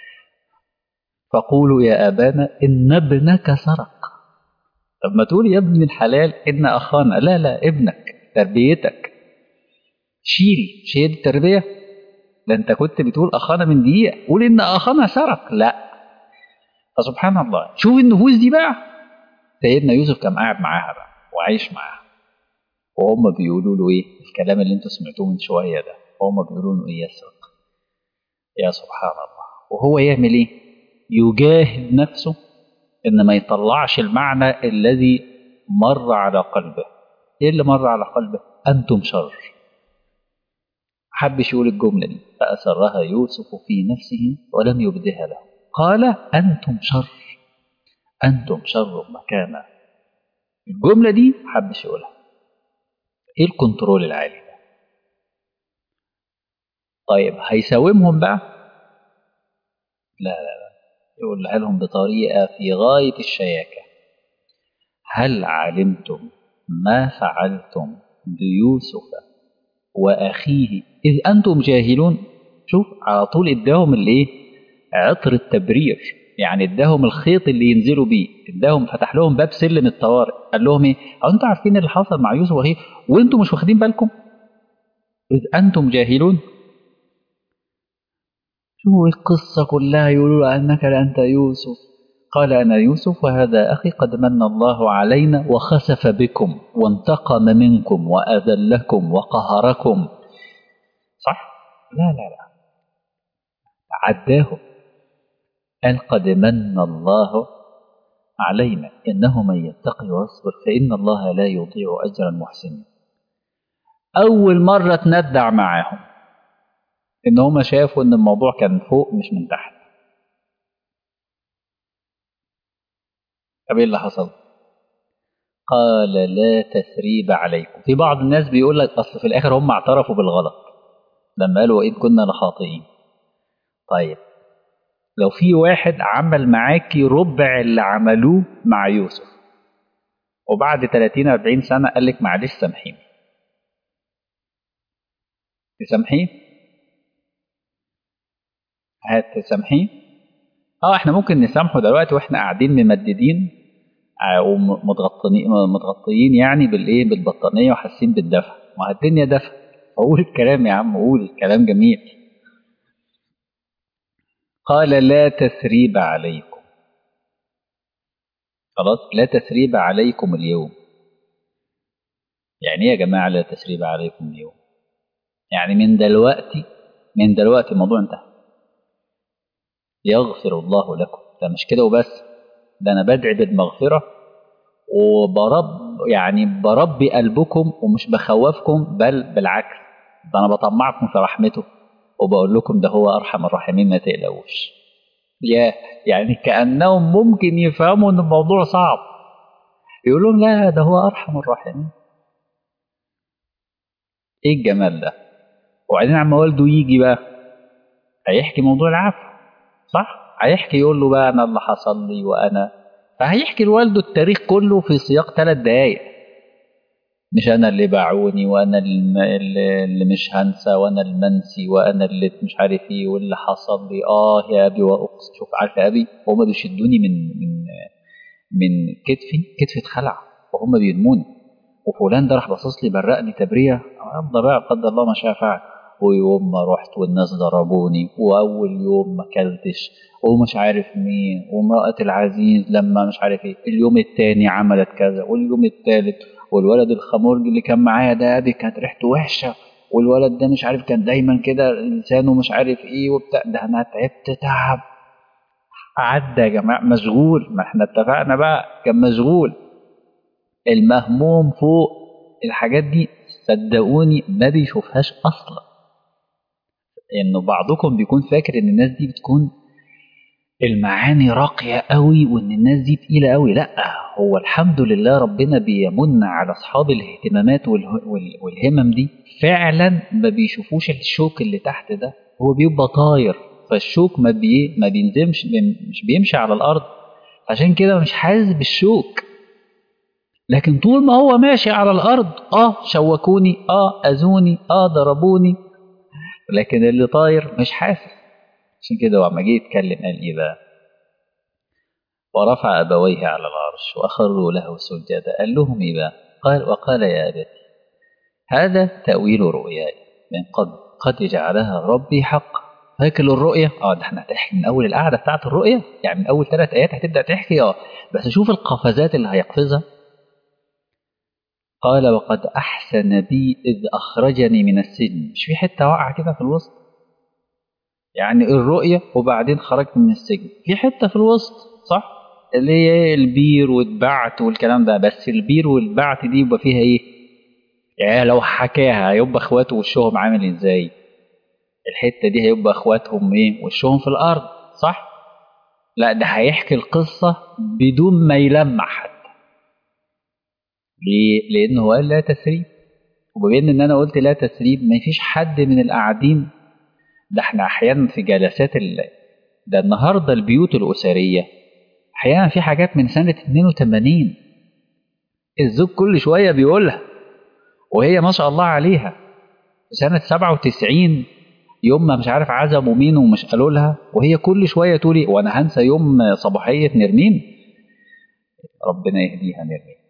فقولوا يا ابانا ان ابنك سرق طب ما تقول يا ابن الحلال ان اخانا لا لا ابنك تربيتك شيل شيل التربيه ده انت كنت بتقول اخانا من دقيقه قول ان اخانا سرق لا فسبحان الله شوف النفوس دي بقى سيدنا يوسف كان قاعد معاها بقى وعايش معاها وهم بيقولوا له ايه الكلام اللي انتوا سمعتوه من شويه ده وهم بيقولوا له ايه يسرق يا سبحان الله وهو يعمل ايه يجاهد نفسه ان ما يطلعش المعنى الذي مر على قلبه ايه اللي مر على قلبه أنتم شر حبش يقول الجملة دي فأسرها يوسف في نفسه ولم يبدها له قال أنتم شر أنتم شر مكانا الجملة دي حبش يقولها إيه الكنترول العالي ده طيب هيساومهم بقى لا لا لا يقولها لهم بطريقة في غاية الشياكة هل علمتم ما فعلتم بيوسف وأخيه إذ أنتم جاهلون شوف على طول اداهم الايه عطر التبرير يعني اداهم الخيط اللي ينزلوا بيه اداهم فتح لهم باب سلم الطوارئ قال لهم ايه هو انتوا عارفين اللي حصل مع يوسف واخيه وانتم مش واخدين بالكم اذ انتم جاهلون شو القصة كلها يقولوا أنك لأنت يوسف قال أنا يوسف وهذا أخي قد من الله علينا وخسف بكم وانتقم منكم وأذلكم وقهركم صح؟ لا لا لا عداهم قال قد من الله علينا إنه من يتقي ويصبر فإن الله لا يضيع أجر المحسنين أول مرة تندع معاهم إن هم شافوا إن الموضوع كان فوق مش من تحت طب إيه اللي حصل؟ قال لا تثريب عليكم في بعض الناس بيقول لك أصل في الآخر هم اعترفوا بالغلط لما قالوا وإن كنا لخاطئين طيب لو في واحد عمل معاكي ربع اللي عملوه مع يوسف وبعد 30 40 سنة قال لك معلش سامحيني تسامحيه؟ هتسامحيه؟ اه احنا ممكن نسامحه دلوقتي واحنا قاعدين ممددين ومتغطيين متغطيين يعني بالايه بالبطانيه وحاسين بالدفى ما الدنيا دفى قول الكلام يا عم قول الكلام جميل قال لا تثريب عليكم خلاص لا تثريب عليكم اليوم يعني ايه يا جماعه لا تثريب عليكم اليوم يعني من دلوقتي من دلوقتي الموضوع انتهى يغفر الله لكم ده مش كده وبس ده انا بدعي بالمغفره وبرب يعني بربي قلبكم ومش بخوفكم بل بالعكس ده انا بطمعكم في رحمته وبقول لكم ده هو ارحم الراحمين ما تقلقوش يا يعني كانهم ممكن يفهموا ان الموضوع صعب يقول لهم لا ده هو ارحم الراحمين ايه الجمال ده وبعدين عما والده يجي بقى هيحكي موضوع العفو صح هيحكي يقول له بقى انا اللي حصل لي وانا فهيحكي لوالده التاريخ كله في سياق ثلاث دقايق مش انا اللي باعوني وانا اللي مش هنسى وانا المنسي وانا اللي مش عارف ايه واللي حصل لي اه يا ابي واقص شوف عارف يا ابي هما بيشدوني من من من كتفي كتفي اتخلع وهم بيرموني وفلان ده راح باصص لي برقني تبريه افضل بقى قدر الله ما شاء فعل ويوم ما رحت والناس ضربوني واول يوم ما اكلتش ومش عارف مين وامرأة العزيز لما مش عارف ايه اليوم التاني عملت كذا واليوم التالت والولد الخمرجي اللي كان معايا ده ابي كانت ريحته وحشه والولد ده مش عارف كان دايما كده لسانه مش عارف ايه وبتاع ده انا تعبت تعب عدى يا جماعه مشغول ما احنا اتفقنا بقى كان مشغول المهموم فوق الحاجات دي صدقوني ما بيشوفهاش اصلا انه بعضكم بيكون فاكر ان الناس دي بتكون المعاني راقية قوي وان الناس دي تقيلة قوي لا هو الحمد لله ربنا بيمن على اصحاب الاهتمامات والهمم دي فعلا ما بيشوفوش الشوك اللي تحت ده هو بيبقى طاير فالشوك ما بي ما بينزمش مش بيمشي على الارض عشان كده مش حاسس بالشوك لكن طول ما هو ماشي على الارض اه شوكوني اه اذوني اه ضربوني لكن اللي طاير مش حاسس عشان كده وعما جه يتكلم قال ايه بقى ورفع ابويه على العرش واخروا له سجدا قال لهم ايه بقى قال وقال يا ابت هذا تاويل رؤياي من قبل قد جعلها ربي حق فاكر الرؤية اه ده احنا هتحكي من اول القعده بتاعت الرؤية يعني من اول ثلاث ايات هتبدا تحكي اه بس شوف القفزات اللي هيقفزها قال وقد احسن بي اذ اخرجني من السجن مش في حته واقعه كده في الوسط يعني الرؤية وبعدين خرجت من السجن في حتة في الوسط صح اللي هي البير واتبعت والكلام ده بس البير والبعت دي يبقى فيها ايه يعني لو حكاها هيبقى اخواته وشهم عامل ازاي الحته دي هيبقى اخواتهم ايه وشهم في الارض صح لا ده هيحكي القصه بدون ما يلمح حتى ليه لانه قال لا تثريب وبما ان انا قلت لا تثريب ما فيش حد من القاعدين ده احنا احيانا في جلسات ال... ده النهارده البيوت الاسريه احيانا في حاجات من سنه 82 الزوج كل شويه بيقولها وهي ما شاء الله عليها سنه 97 يوم ما مش عارف عزموا مين ومش قالوا لها وهي كل شويه تقولي وانا هنسى يوم صباحيه نرمين ربنا يهديها نرمين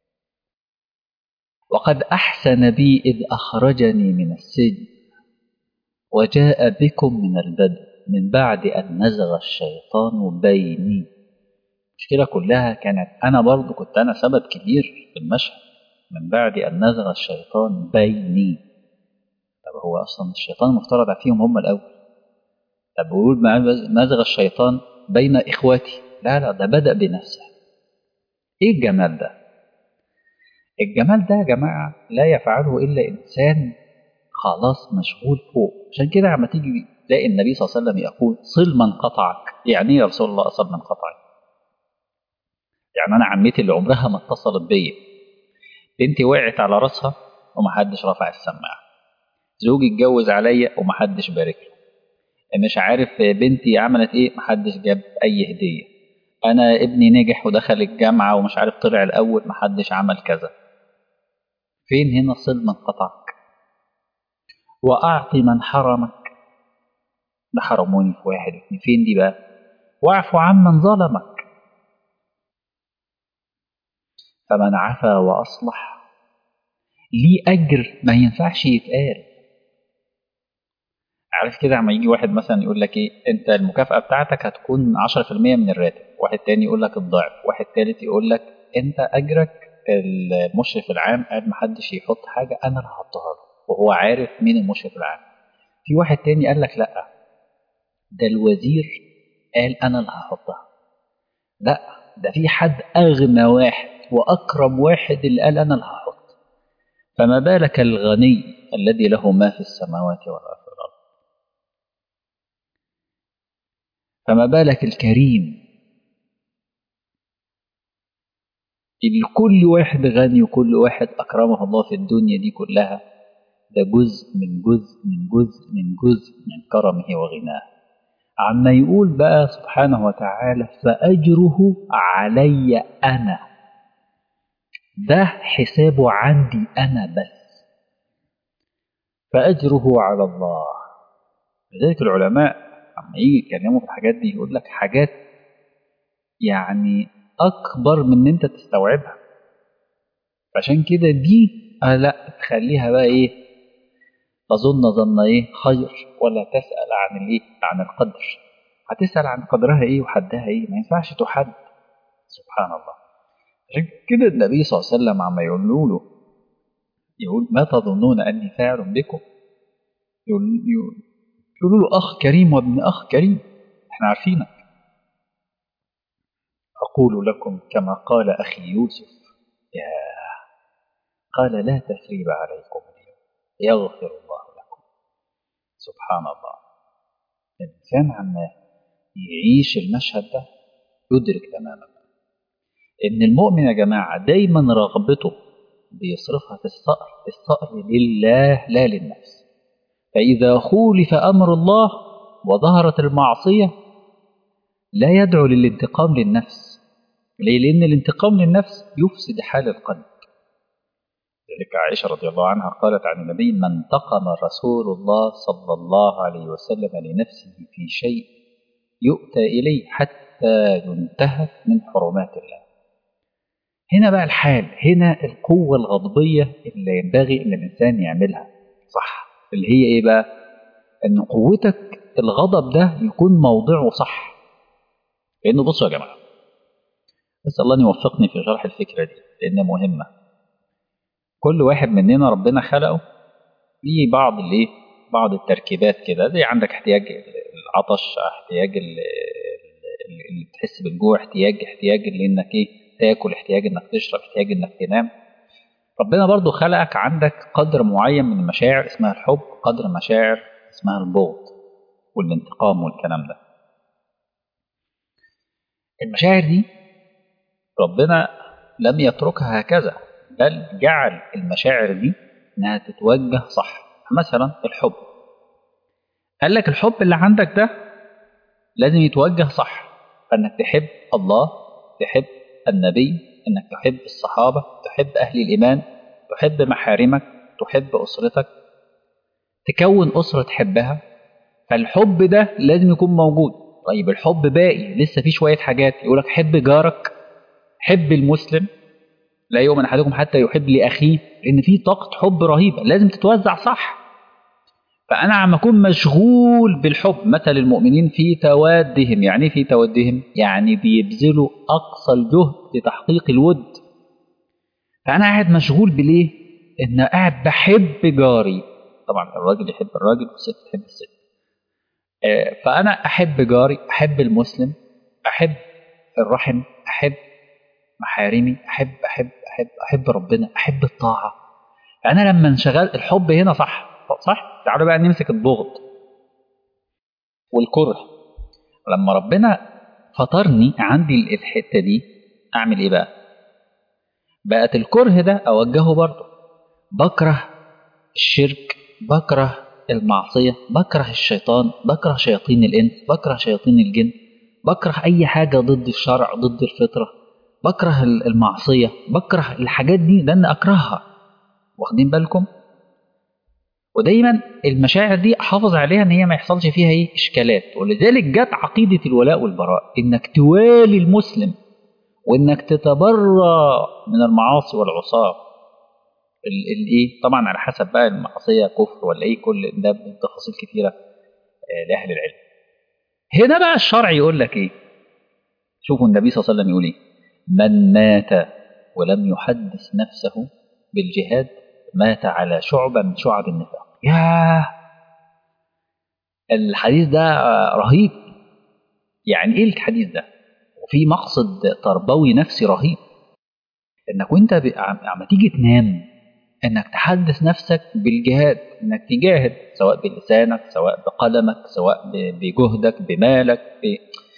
وقد احسن بي اذ اخرجني من السجن وجاء بكم من البدء من بعد ان نزغ الشيطان بيني المشكله كلها كانت انا برضو كنت انا سبب كبير في المشهد من بعد ان نزغ الشيطان بيني طب هو اصلا الشيطان مفترض فيهم هم الاول طب بيقول نزغ الشيطان بين اخواتي لا لا ده بدا بنفسه ايه الجمال ده الجمال ده يا جماعه لا يفعله الا انسان خلاص مشغول فوق عشان كده لما تيجي تلاقي النبي صلى الله عليه وسلم يقول صل من قطعك يعني ايه يا رسول الله صل من قطعك يعني انا عمتي اللي عمرها ما اتصلت بيا بنتي وقعت على راسها ومحدش رفع السماعه زوجي اتجوز عليا ومحدش بارك له مش عارف بنتي عملت ايه محدش جاب اي هديه انا ابني نجح ودخل الجامعه ومش عارف طلع الاول محدش عمل كذا فين هنا صل من قطعك واعطي من حرمك ده حرموني في واحد اتنين فين دي بقى واعفو عمن ظلمك فمن عفا واصلح ليه اجر ما ينفعش يتقال عارف كده عما يجي واحد مثلا يقول لك ايه انت المكافاه بتاعتك هتكون 10% من الراتب واحد تاني يقول لك الضعف واحد تالت يقول لك انت اجرك المشرف العام قال محدش يحط حاجه انا اللي هحطها له وهو عارف مين المشرف العام في واحد تاني قال لك لا ده الوزير قال انا اللي هحطها لا ده في حد اغنى واحد واكرم واحد اللي قال انا اللي هحط فما بالك الغني الذي له ما في السماوات وما في الارض فما بالك الكريم اللي كل واحد غني وكل واحد أكرمه الله في الدنيا دي كلها ده جزء من جزء من جزء من جزء من كرمه وغناه عما يقول بقى سبحانه وتعالى فأجره علي أنا ده حسابه عندي أنا بس فأجره على الله لذلك العلماء عما يجي يتكلموا في الحاجات دي يقول لك حاجات يعني اكبر من ان انت تستوعبها عشان كده دي آه لا تخليها بقى ايه تظن ظن ايه خير ولا تسال عن الايه عن القدر هتسال عن قدرها ايه وحدها ايه ما ينفعش تحد سبحان الله عشان كده النبي صلى الله عليه وسلم عما يقول له يقول ما تظنون اني فاعل بكم يقول يقولوا له اخ كريم وابن اخ كريم احنا عارفينك أقول لكم كما قال أخي يوسف يا قال لا تثريب عليكم اليوم يغفر الله لكم سبحان الله الإنسان عما يعيش المشهد ده يدرك تماما إن المؤمن يا جماعة دايما رغبته بيصرفها في الصقر الصقر لله لا للنفس فإذا خولف أمر الله وظهرت المعصية لا يدعو للانتقام للنفس ليه؟ لأن الانتقام للنفس يفسد حال القلب ذلك عائشة رضي الله عنها قالت عن النبي من انتقم رسول الله صلى الله عليه وسلم لنفسه في شيء يؤتى إليه حتى ينتهك من حرمات الله هنا بقى الحال هنا القوة الغضبية اللي ينبغي أن الإنسان يعملها صح اللي هي إيه بقى أن قوتك الغضب ده يكون موضعه صح لأنه بصوا يا جماعة بس الله يوفقني في شرح الفكرة دي لأنها مهمة كل واحد مننا ربنا خلقه ليه بعض الايه بعض التركيبات كده زي عندك احتياج العطش احتياج اللي تحس بالجوع احتياج احتياج لانك ايه تاكل احتياج انك تشرب احتياج انك تنام ربنا برضو خلقك عندك قدر معين من المشاعر اسمها الحب قدر مشاعر اسمها البغض والانتقام والكلام ده المشاعر دي ربنا لم يتركها هكذا بل جعل المشاعر دي انها تتوجه صح مثلا الحب قال لك الحب اللي عندك ده لازم يتوجه صح فانك تحب الله تحب النبي انك تحب الصحابه تحب اهل الايمان تحب محارمك تحب اسرتك تكون اسره تحبها فالحب ده لازم يكون موجود طيب الحب باقي لسه في شويه حاجات يقولك حب جارك حب المسلم لا يؤمن احدكم حتى يحب لاخيه لان في طاقه حب رهيبه لازم تتوزع صح فانا عم اكون مشغول بالحب مثل المؤمنين في توادهم يعني في تودهم يعني بيبذلوا اقصى الجهد لتحقيق الود فانا قاعد مشغول بالايه ان قاعد بحب جاري طبعا الراجل يحب الراجل والست تحب الست فانا احب جاري احب المسلم احب الرحم احب محارمي احب احب احب احب ربنا احب الطاعه انا لما انشغل الحب هنا صح صح تعالوا بقى نمسك الضغط والكره لما ربنا فطرني عندي الحته دي اعمل ايه بقى بقت الكره ده اوجهه برضه بكره الشرك بكره المعصيه بكره الشيطان بكره شياطين الانس بكره شياطين الجن بكره اي حاجه ضد الشرع ضد الفطره بكره المعصيه بكره الحاجات دي لان اكرهها واخدين بالكم ودايما المشاعر دي احافظ عليها ان هي ما يحصلش فيها ايه اشكالات ولذلك جت عقيده الولاء والبراء انك توالي المسلم وانك تتبرى من المعاصي والعصاه الايه طبعا على حسب بقى المعصيه كفر ولا ايه كل ده تفاصيل كثيره لاهل العلم هنا بقى الشرع يقول لك ايه شوفوا النبي صلى الله عليه وسلم يقول ايه من مات ولم يحدث نفسه بالجهاد مات على شعبة من شعب النفاق ياه الحديث ده رهيب يعني ايه الحديث ده وفي مقصد تربوي نفسي رهيب انك وانت عم تيجي تنام انك تحدث نفسك بالجهاد انك تجاهد سواء بلسانك سواء بقلمك سواء بجهدك بمالك ب...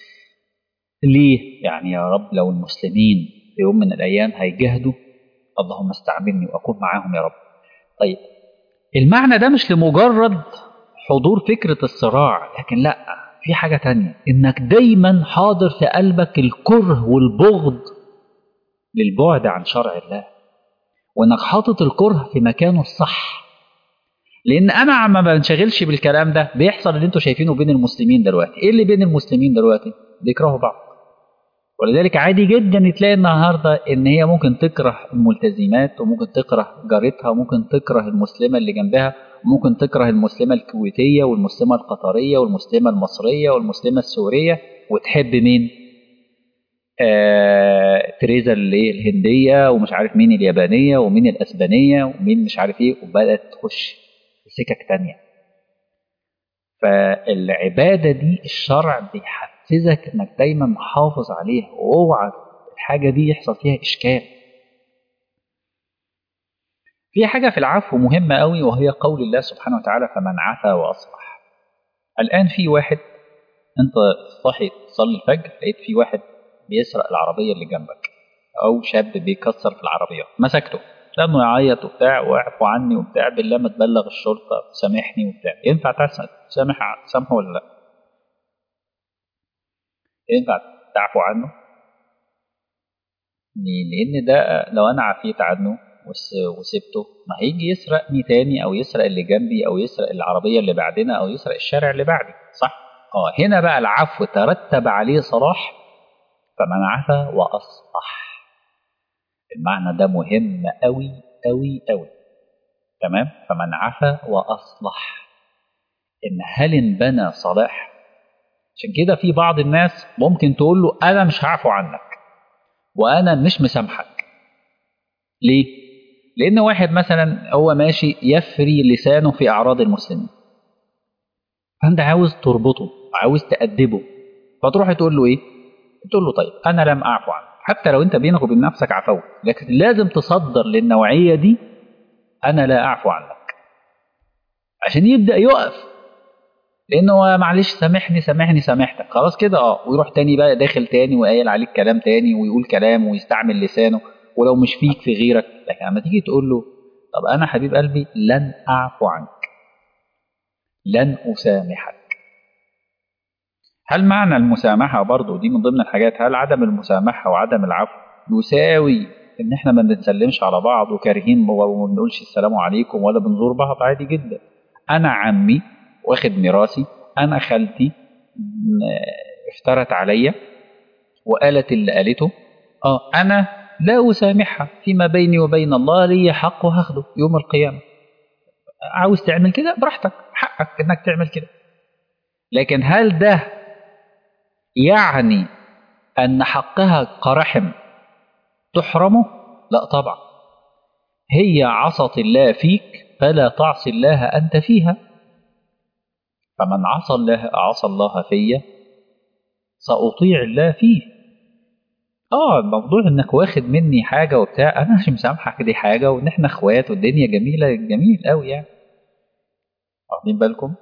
ليه يعني يا رب لو المسلمين في يوم من الايام هيجاهدوا اللهم استعملني واكون معاهم يا رب طيب المعنى ده مش لمجرد حضور فكرة الصراع لكن لا في حاجة تانية انك دايما حاضر في قلبك الكره والبغض للبعد عن شرع الله وانك حاطط الكره في مكانه الصح لان انا عم ما بنشغلش بالكلام ده بيحصل اللي انتوا شايفينه بين المسلمين دلوقتي ايه اللي بين المسلمين دلوقتي بيكرهوا بعض ولذلك عادي جدا تلاقي النهارده ان هي ممكن تكره الملتزمات وممكن تكره جارتها وممكن تكره المسلمه اللي جنبها وممكن تكره المسلمه الكويتيه والمسلمه القطريه والمسلمه المصريه والمسلمه السوريه وتحب مين؟ آه تريزا اللي الهنديه ومش عارف مين اليابانيه ومين الاسبانيه ومين مش عارف ايه وبدات تخش في سكك تانيه. فالعباده دي الشرع بيحب يحفزك انك دايما محافظ عليها واوعى الحاجه دي يحصل فيها اشكال في حاجه في العفو مهمه قوي وهي قول الله سبحانه وتعالى فمن عفا واصلح الان في واحد انت صاحي تصلي الفجر لقيت في واحد بيسرق العربيه اللي جنبك او شاب بيكسر في العربيات مسكته لانه يعيط وبتاع واعفوا عني وبتاع بالله ما تبلغ الشرطه سامحني وبتاع ينفع تسامح سامحه ولا لا ينفع تعفو عنه لان ده لو انا عفيت عنه وسبته ما هيجي يسرقني تاني او يسرق اللي جنبي او يسرق العربيه اللي بعدنا او يسرق الشارع اللي بعدي صح اه هنا بقى العفو ترتب عليه صلاح فمن عفا واصلح المعنى ده مهم قوي قوي قوي تمام فمن عفا واصلح ان هل انبنى صلاح عشان كده في بعض الناس ممكن تقول له انا مش هعفو عنك وانا مش مسامحك ليه لان واحد مثلا هو ماشي يفري لسانه في اعراض المسلمين فانت عاوز تربطه عاوز تأدبه فتروح تقول له ايه تقول له طيب انا لم اعفو عنك حتى لو انت بينك وبين نفسك عفوت لكن لازم تصدر للنوعيه دي انا لا اعفو عنك عشان يبدا يقف لانه معلش سامحني سامحني سامحتك خلاص كده اه ويروح تاني بقى داخل تاني وقايل عليك كلام تاني ويقول كلام ويستعمل لسانه ولو مش فيك في غيرك لكن لما تيجي تقول له طب انا حبيب قلبي لن اعفو عنك لن اسامحك هل معنى المسامحه برضه دي من ضمن الحاجات هل عدم المسامحه وعدم العفو يساوي ان احنا ما بنسلمش على بعض وكارهين وما بنقولش السلام عليكم ولا بنزور بعض عادي جدا انا عمي واخد ميراثي انا خالتي افترت عليا وقالت اللي قالته اه انا لا اسامحها فيما بيني وبين الله لي حق وهاخده يوم القيامه عاوز تعمل كده براحتك حقك انك تعمل كده لكن هل ده يعني ان حقها كرحم تحرمه لا طبعا هي عصت الله فيك فلا تعصي الله انت فيها فمن عصى الله عصى الله فيا سأطيع الله فيه اه الموضوع انك واخد مني حاجه وبتاع انا مش مسامحك دي حاجه وان احنا اخوات والدنيا جميله جميل قوي يعني واخدين بالكم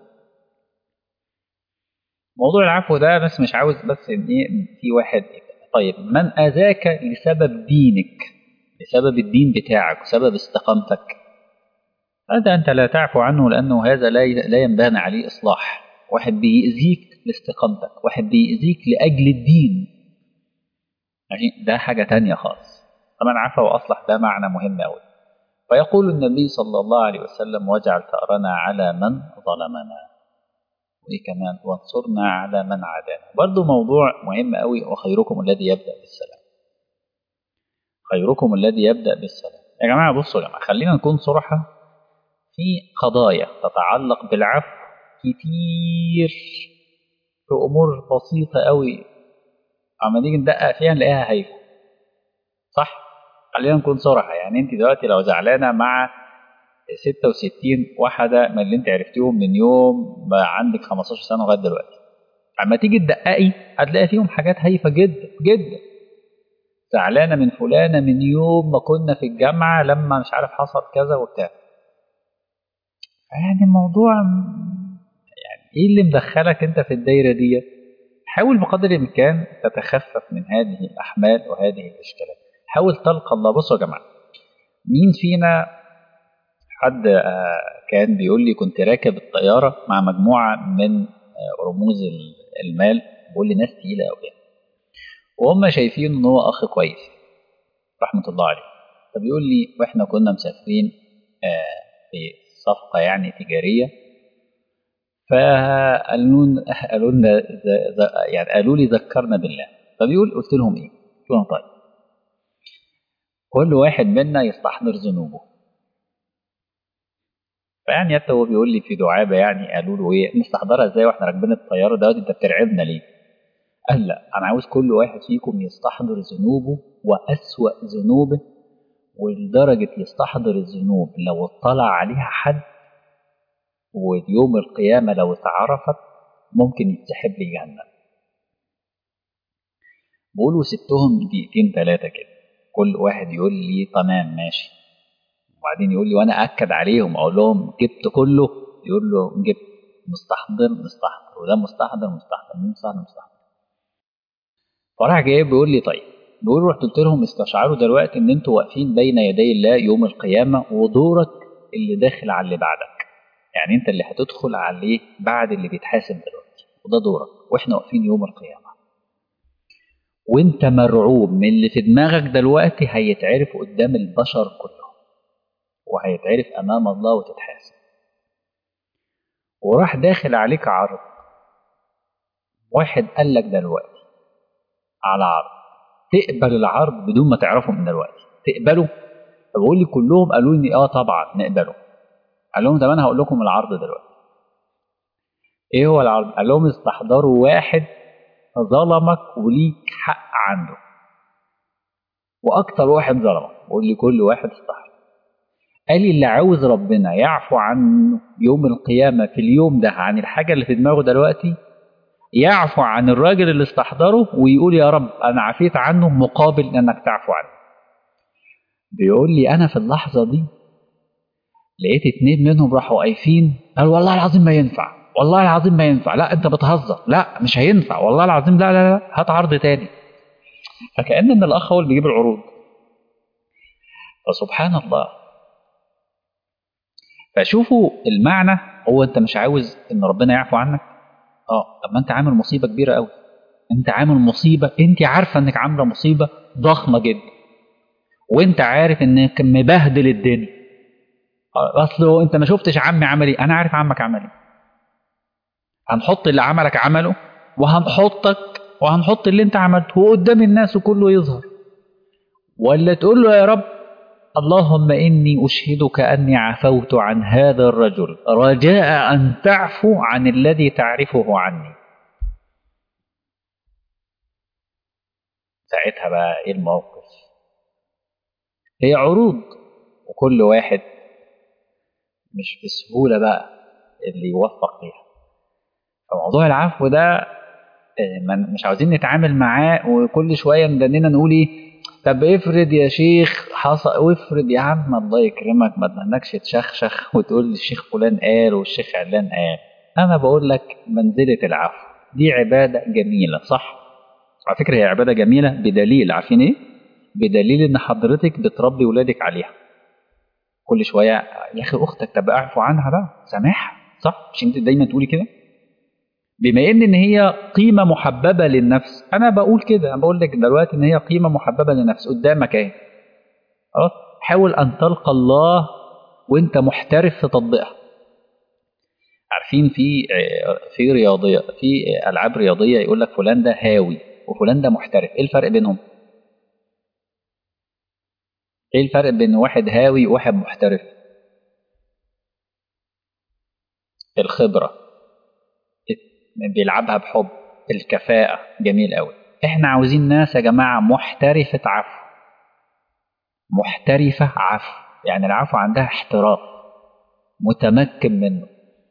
موضوع العفو ده بس مش عاوز بس ان ايه في واحد طيب من اذاك لسبب دينك لسبب الدين بتاعك وسبب استقامتك هذا أنت لا تعفو عنه لأنه هذا لا لا ينبغي عليه إصلاح واحد بيأذيك لاستقامتك واحد بيأذيك لأجل الدين يعني ده حاجة تانية خالص فمن عفا وأصلح ده معنى مهم أوي فيقول النبي صلى الله عليه وسلم واجعل ثأرنا على من ظلمنا وإيه كمان وانصرنا على من عادانا برضه موضوع مهم أوي وخيركم الذي يبدأ بالسلام خيركم الذي يبدأ بالسلام يا جماعة بصوا يا جماعة خلينا نكون صراحة في قضايا تتعلق بالعفو كتير في امور بسيطه قوي اما نيجي ندقق فيها نلاقيها هايفه صح خلينا نكون صراحه يعني انت دلوقتي لو زعلانه مع 66 واحده من اللي انت عرفتيهم من يوم بقى عندك 15 سنه لغايه دلوقتي اما تيجي تدققي هتلاقي فيهم حاجات هايفه جدا جدا زعلانه من فلانه من يوم ما كنا في الجامعه لما مش عارف حصل كذا وبتاع يعني الموضوع يعني ايه اللي مدخلك انت في الدايره دي حاول بقدر الامكان تتخفف من هذه الاحمال وهذه الاشكالات حاول تلقى الله بصوا يا جماعه مين فينا حد كان بيقول لي كنت راكب الطياره مع مجموعه من رموز المال بيقول لي ناس تقيله قوي وهم شايفين ان هو اخ كويس رحمه الله عليه فبيقول لي واحنا كنا مسافرين في صفقة يعني تجارية فقالوا قالوا لنا يعني قالوا لي ذكرنا بالله فبيقول قلت لهم ايه؟ قلت لهم طيب كل واحد منا يستحضر ذنوبه فيعني حتى هو بيقول لي في دعابه يعني قالوا له ايه نستحضرها ازاي واحنا راكبين الطياره دلوقتي انت بترعبنا ليه؟ قال لا انا عاوز كل واحد فيكم يستحضر ذنوبه واسوأ ذنوبه ولدرجة يستحضر الذنوب لو اطلع عليها حد ويوم القيامة لو اتعرفت ممكن يتسحب لي جهنم بقولوا سبتهم دقيقتين ثلاثة كده كل واحد يقول لي تمام ماشي وبعدين يقول لي وانا اكد عليهم اقول لهم جبت كله يقول له جبت مستحضر مستحضر وده مستحضر مستحضر مستحضر مستحضر فراح جاي بيقول لي طيب بيقول رحت قلت لهم استشعروا دلوقتي ان انتوا واقفين بين يدي الله يوم القيامه ودورك اللي داخل على اللي بعدك يعني انت اللي هتدخل عليه بعد اللي بيتحاسب دلوقتي وده دورك واحنا واقفين يوم القيامه وانت مرعوب من اللي في دماغك دلوقتي هيتعرف قدام البشر كلهم وهيتعرف امام الله وتتحاسب وراح داخل عليك عرض واحد قال لك دلوقتي على عرض تقبل العرض بدون ما تعرفه من دلوقتي تقبله فبقول لي كلهم قالوا لي اه طبعا نقبله قال لهم طب انا هقول لكم العرض دلوقتي ايه هو العرض قال لهم استحضروا واحد ظلمك وليك حق عنده واكتر واحد ظلمك بقول لي كل واحد استحضر قال لي اللي عاوز ربنا يعفو عنه يوم القيامه في اليوم ده عن الحاجه اللي في دماغه دلوقتي يعفو عن الراجل اللي استحضره ويقول يا رب انا عفيت عنه مقابل انك تعفو عنه بيقول لي انا في اللحظه دي لقيت اتنين منهم راحوا واقفين قالوا والله العظيم ما ينفع والله العظيم ما ينفع لا انت بتهزر لا مش هينفع والله العظيم لا لا لا هات عرض تاني فكأن ان الاخ هو اللي بيجيب العروض فسبحان الله فشوفوا المعنى هو انت مش عاوز ان ربنا يعفو عنك اه طب ما انت عامل مصيبه كبيره قوي انت عامل مصيبه انت عارفه انك عامله مصيبه ضخمه جدا وانت عارف انك مبهدل الدنيا اصل انت ما شفتش عمي عمل ايه انا عارف عمك عمل ايه هنحط اللي عملك عمله وهنحطك وهنحط اللي انت عملته وقدام الناس وكله يظهر ولا تقول له يا رب اللهم إني أشهدك أني عفوت عن هذا الرجل رجاء أن تعفو عن الذي تعرفه عني ساعتها بقى إيه الموقف هي عروض وكل واحد مش بسهولة بقى اللي يوفق فيها فموضوع العفو ده مش عاوزين نتعامل معاه وكل شوية ندننا نقول ايه طب افرض يا شيخ حصل وافرض يا عم الله يكرمك ما تنكش تشخشخ وتقول الشيخ فلان قال والشيخ علان قال انا بقول لك منزله العفو دي عباده جميله صح على فكره هي عباده جميله بدليل عارفين ايه بدليل ان حضرتك بتربي ولادك عليها كل شويه يا اخي اختك طب اعفو عنها بقى سامحها صح مش انت دايما تقولي كده بما ان ان هي قيمه محببه للنفس انا بقول كده انا بقول لك دلوقتي ان هي قيمه محببه للنفس قدامك اهي خلاص حاول ان تلقى الله وانت محترف في تطبيقها عارفين في في رياضيه في العاب رياضيه يقول لك فلان ده هاوي وفلان ده محترف ايه الفرق بينهم ايه الفرق بين واحد هاوي وواحد محترف الخبره بيلعبها بحب الكفاءة جميل قوي احنا عاوزين ناس يا جماعة محترفة عفو محترفة عفو يعني العفو عندها احتراف متمكن منه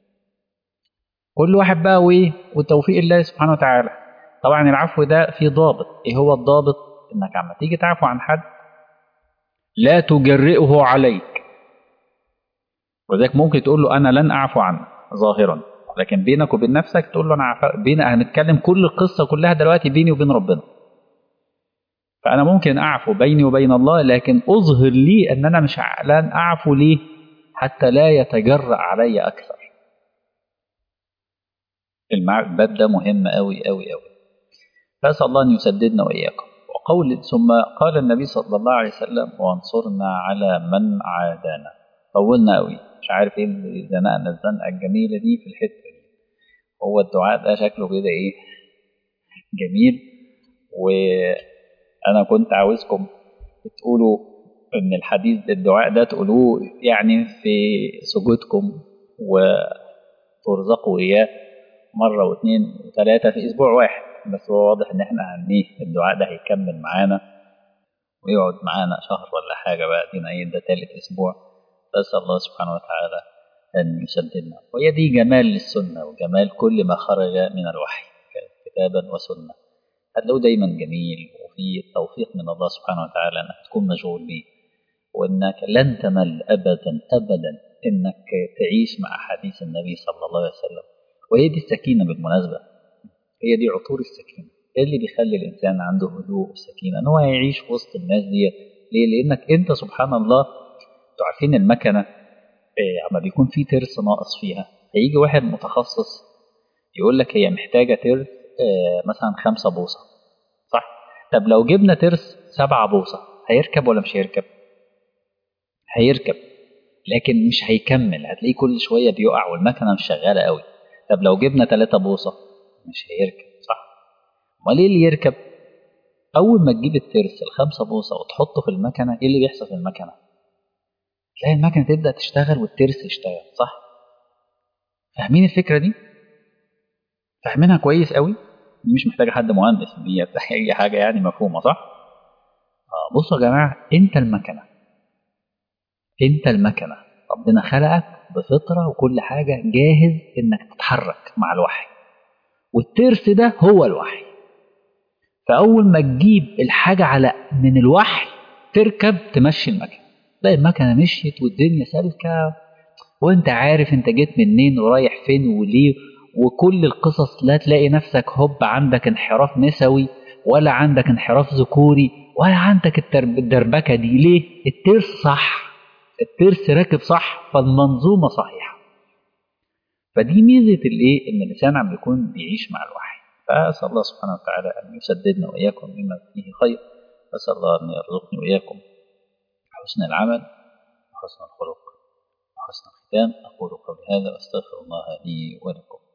كل واحد بقى وايه وتوفيق الله سبحانه وتعالى طبعا العفو ده في ضابط ايه هو الضابط انك عم تيجي تعفو عن حد لا تجرئه عليك وذلك ممكن تقول له انا لن اعفو عنك ظاهرا لكن بينك وبين نفسك تقول له انا عف... بين هنتكلم كل القصه كلها دلوقتي بيني وبين ربنا فانا ممكن اعفو بيني وبين الله لكن اظهر لي ان انا مش لن اعفو ليه حتى لا يتجرأ علي اكثر الباب ده مهم قوي قوي قوي فاسال الله ان يسددنا واياكم وقول ثم قال النبي صلى الله عليه وسلم وانصرنا على من عادانا طولنا قوي مش عارف ايه اللي زنقنا الزنقه الجميله دي في الحته دي هو الدعاء ده شكله كده ايه جميل وانا كنت عاوزكم تقولوا ان الحديث الدعاء ده تقولوه يعني في سجودكم وترزقوا اياه مره واثنين وثلاثه في اسبوع واحد بس هو واضح ان احنا هنيه الدعاء ده هيكمل معانا ويقعد معانا شهر ولا حاجه بقى دينا ايه ده تالت اسبوع فاسال الله سبحانه وتعالى ان يسددنا وهي دي جمال للسنه وجمال كل ما خرج من الوحي كتابا وسنه هتلاقوه دايما جميل وفي توفيق من الله سبحانه وتعالى انك تكون مشغول بيه وانك لن تمل ابدا ابدا انك تعيش مع حديث النبي صلى الله عليه وسلم وهي دي السكينه بالمناسبه هي دي عطور السكينه ايه اللي بيخلي الانسان عنده هدوء وسكينه ان هو يعيش في وسط الناس ديت ليه لانك انت سبحان الله انتوا عارفين المكنه إيه اما بيكون في ترس ناقص فيها هيجي واحد متخصص يقول لك هي محتاجه ترس إيه مثلا خمسة بوصه صح طب لو جبنا ترس سبعة بوصه هيركب ولا مش هيركب هيركب لكن مش هيكمل هتلاقيه كل شويه بيقع والمكنه مش شغاله قوي طب لو جبنا 3 بوصه مش هيركب صح امال ايه اللي يركب اول ما تجيب الترس الخمسة بوصه وتحطه في المكنه ايه اللي بيحصل في المكنه تلاقي المكنه تبدا تشتغل والترس يشتغل صح فاهمين الفكره دي فاهمينها كويس قوي دي مش محتاجه حد مهندس دي اي حاجه يعني مفهومه صح اه بصوا يا جماعه انت المكنه انت المكنه ربنا خلقك بفطره وكل حاجه جاهز انك تتحرك مع الوحي والترس ده هو الوحي فأول ما تجيب الحاجة على من الوحي تركب تمشي المكنة تلاقي المكنة مشيت والدنيا سالكة وانت عارف انت جيت منين ورايح فين وليه وكل القصص لا تلاقي نفسك هوب عندك انحراف نسوي ولا عندك انحراف ذكوري ولا عندك الترب- الدربكة دي ليه الترس صح الترس راكب صح فالمنظومة صحيحة فدي ميزة الايه ان الانسان عم يكون بيعيش مع الوحي فاسال الله سبحانه وتعالى ان يسددنا واياكم مما فيه خير اسال الله ان يرزقني واياكم حسن العمل وحسن الخلق وحسن الختام اقول قولي هذا واستغفر الله لي ولكم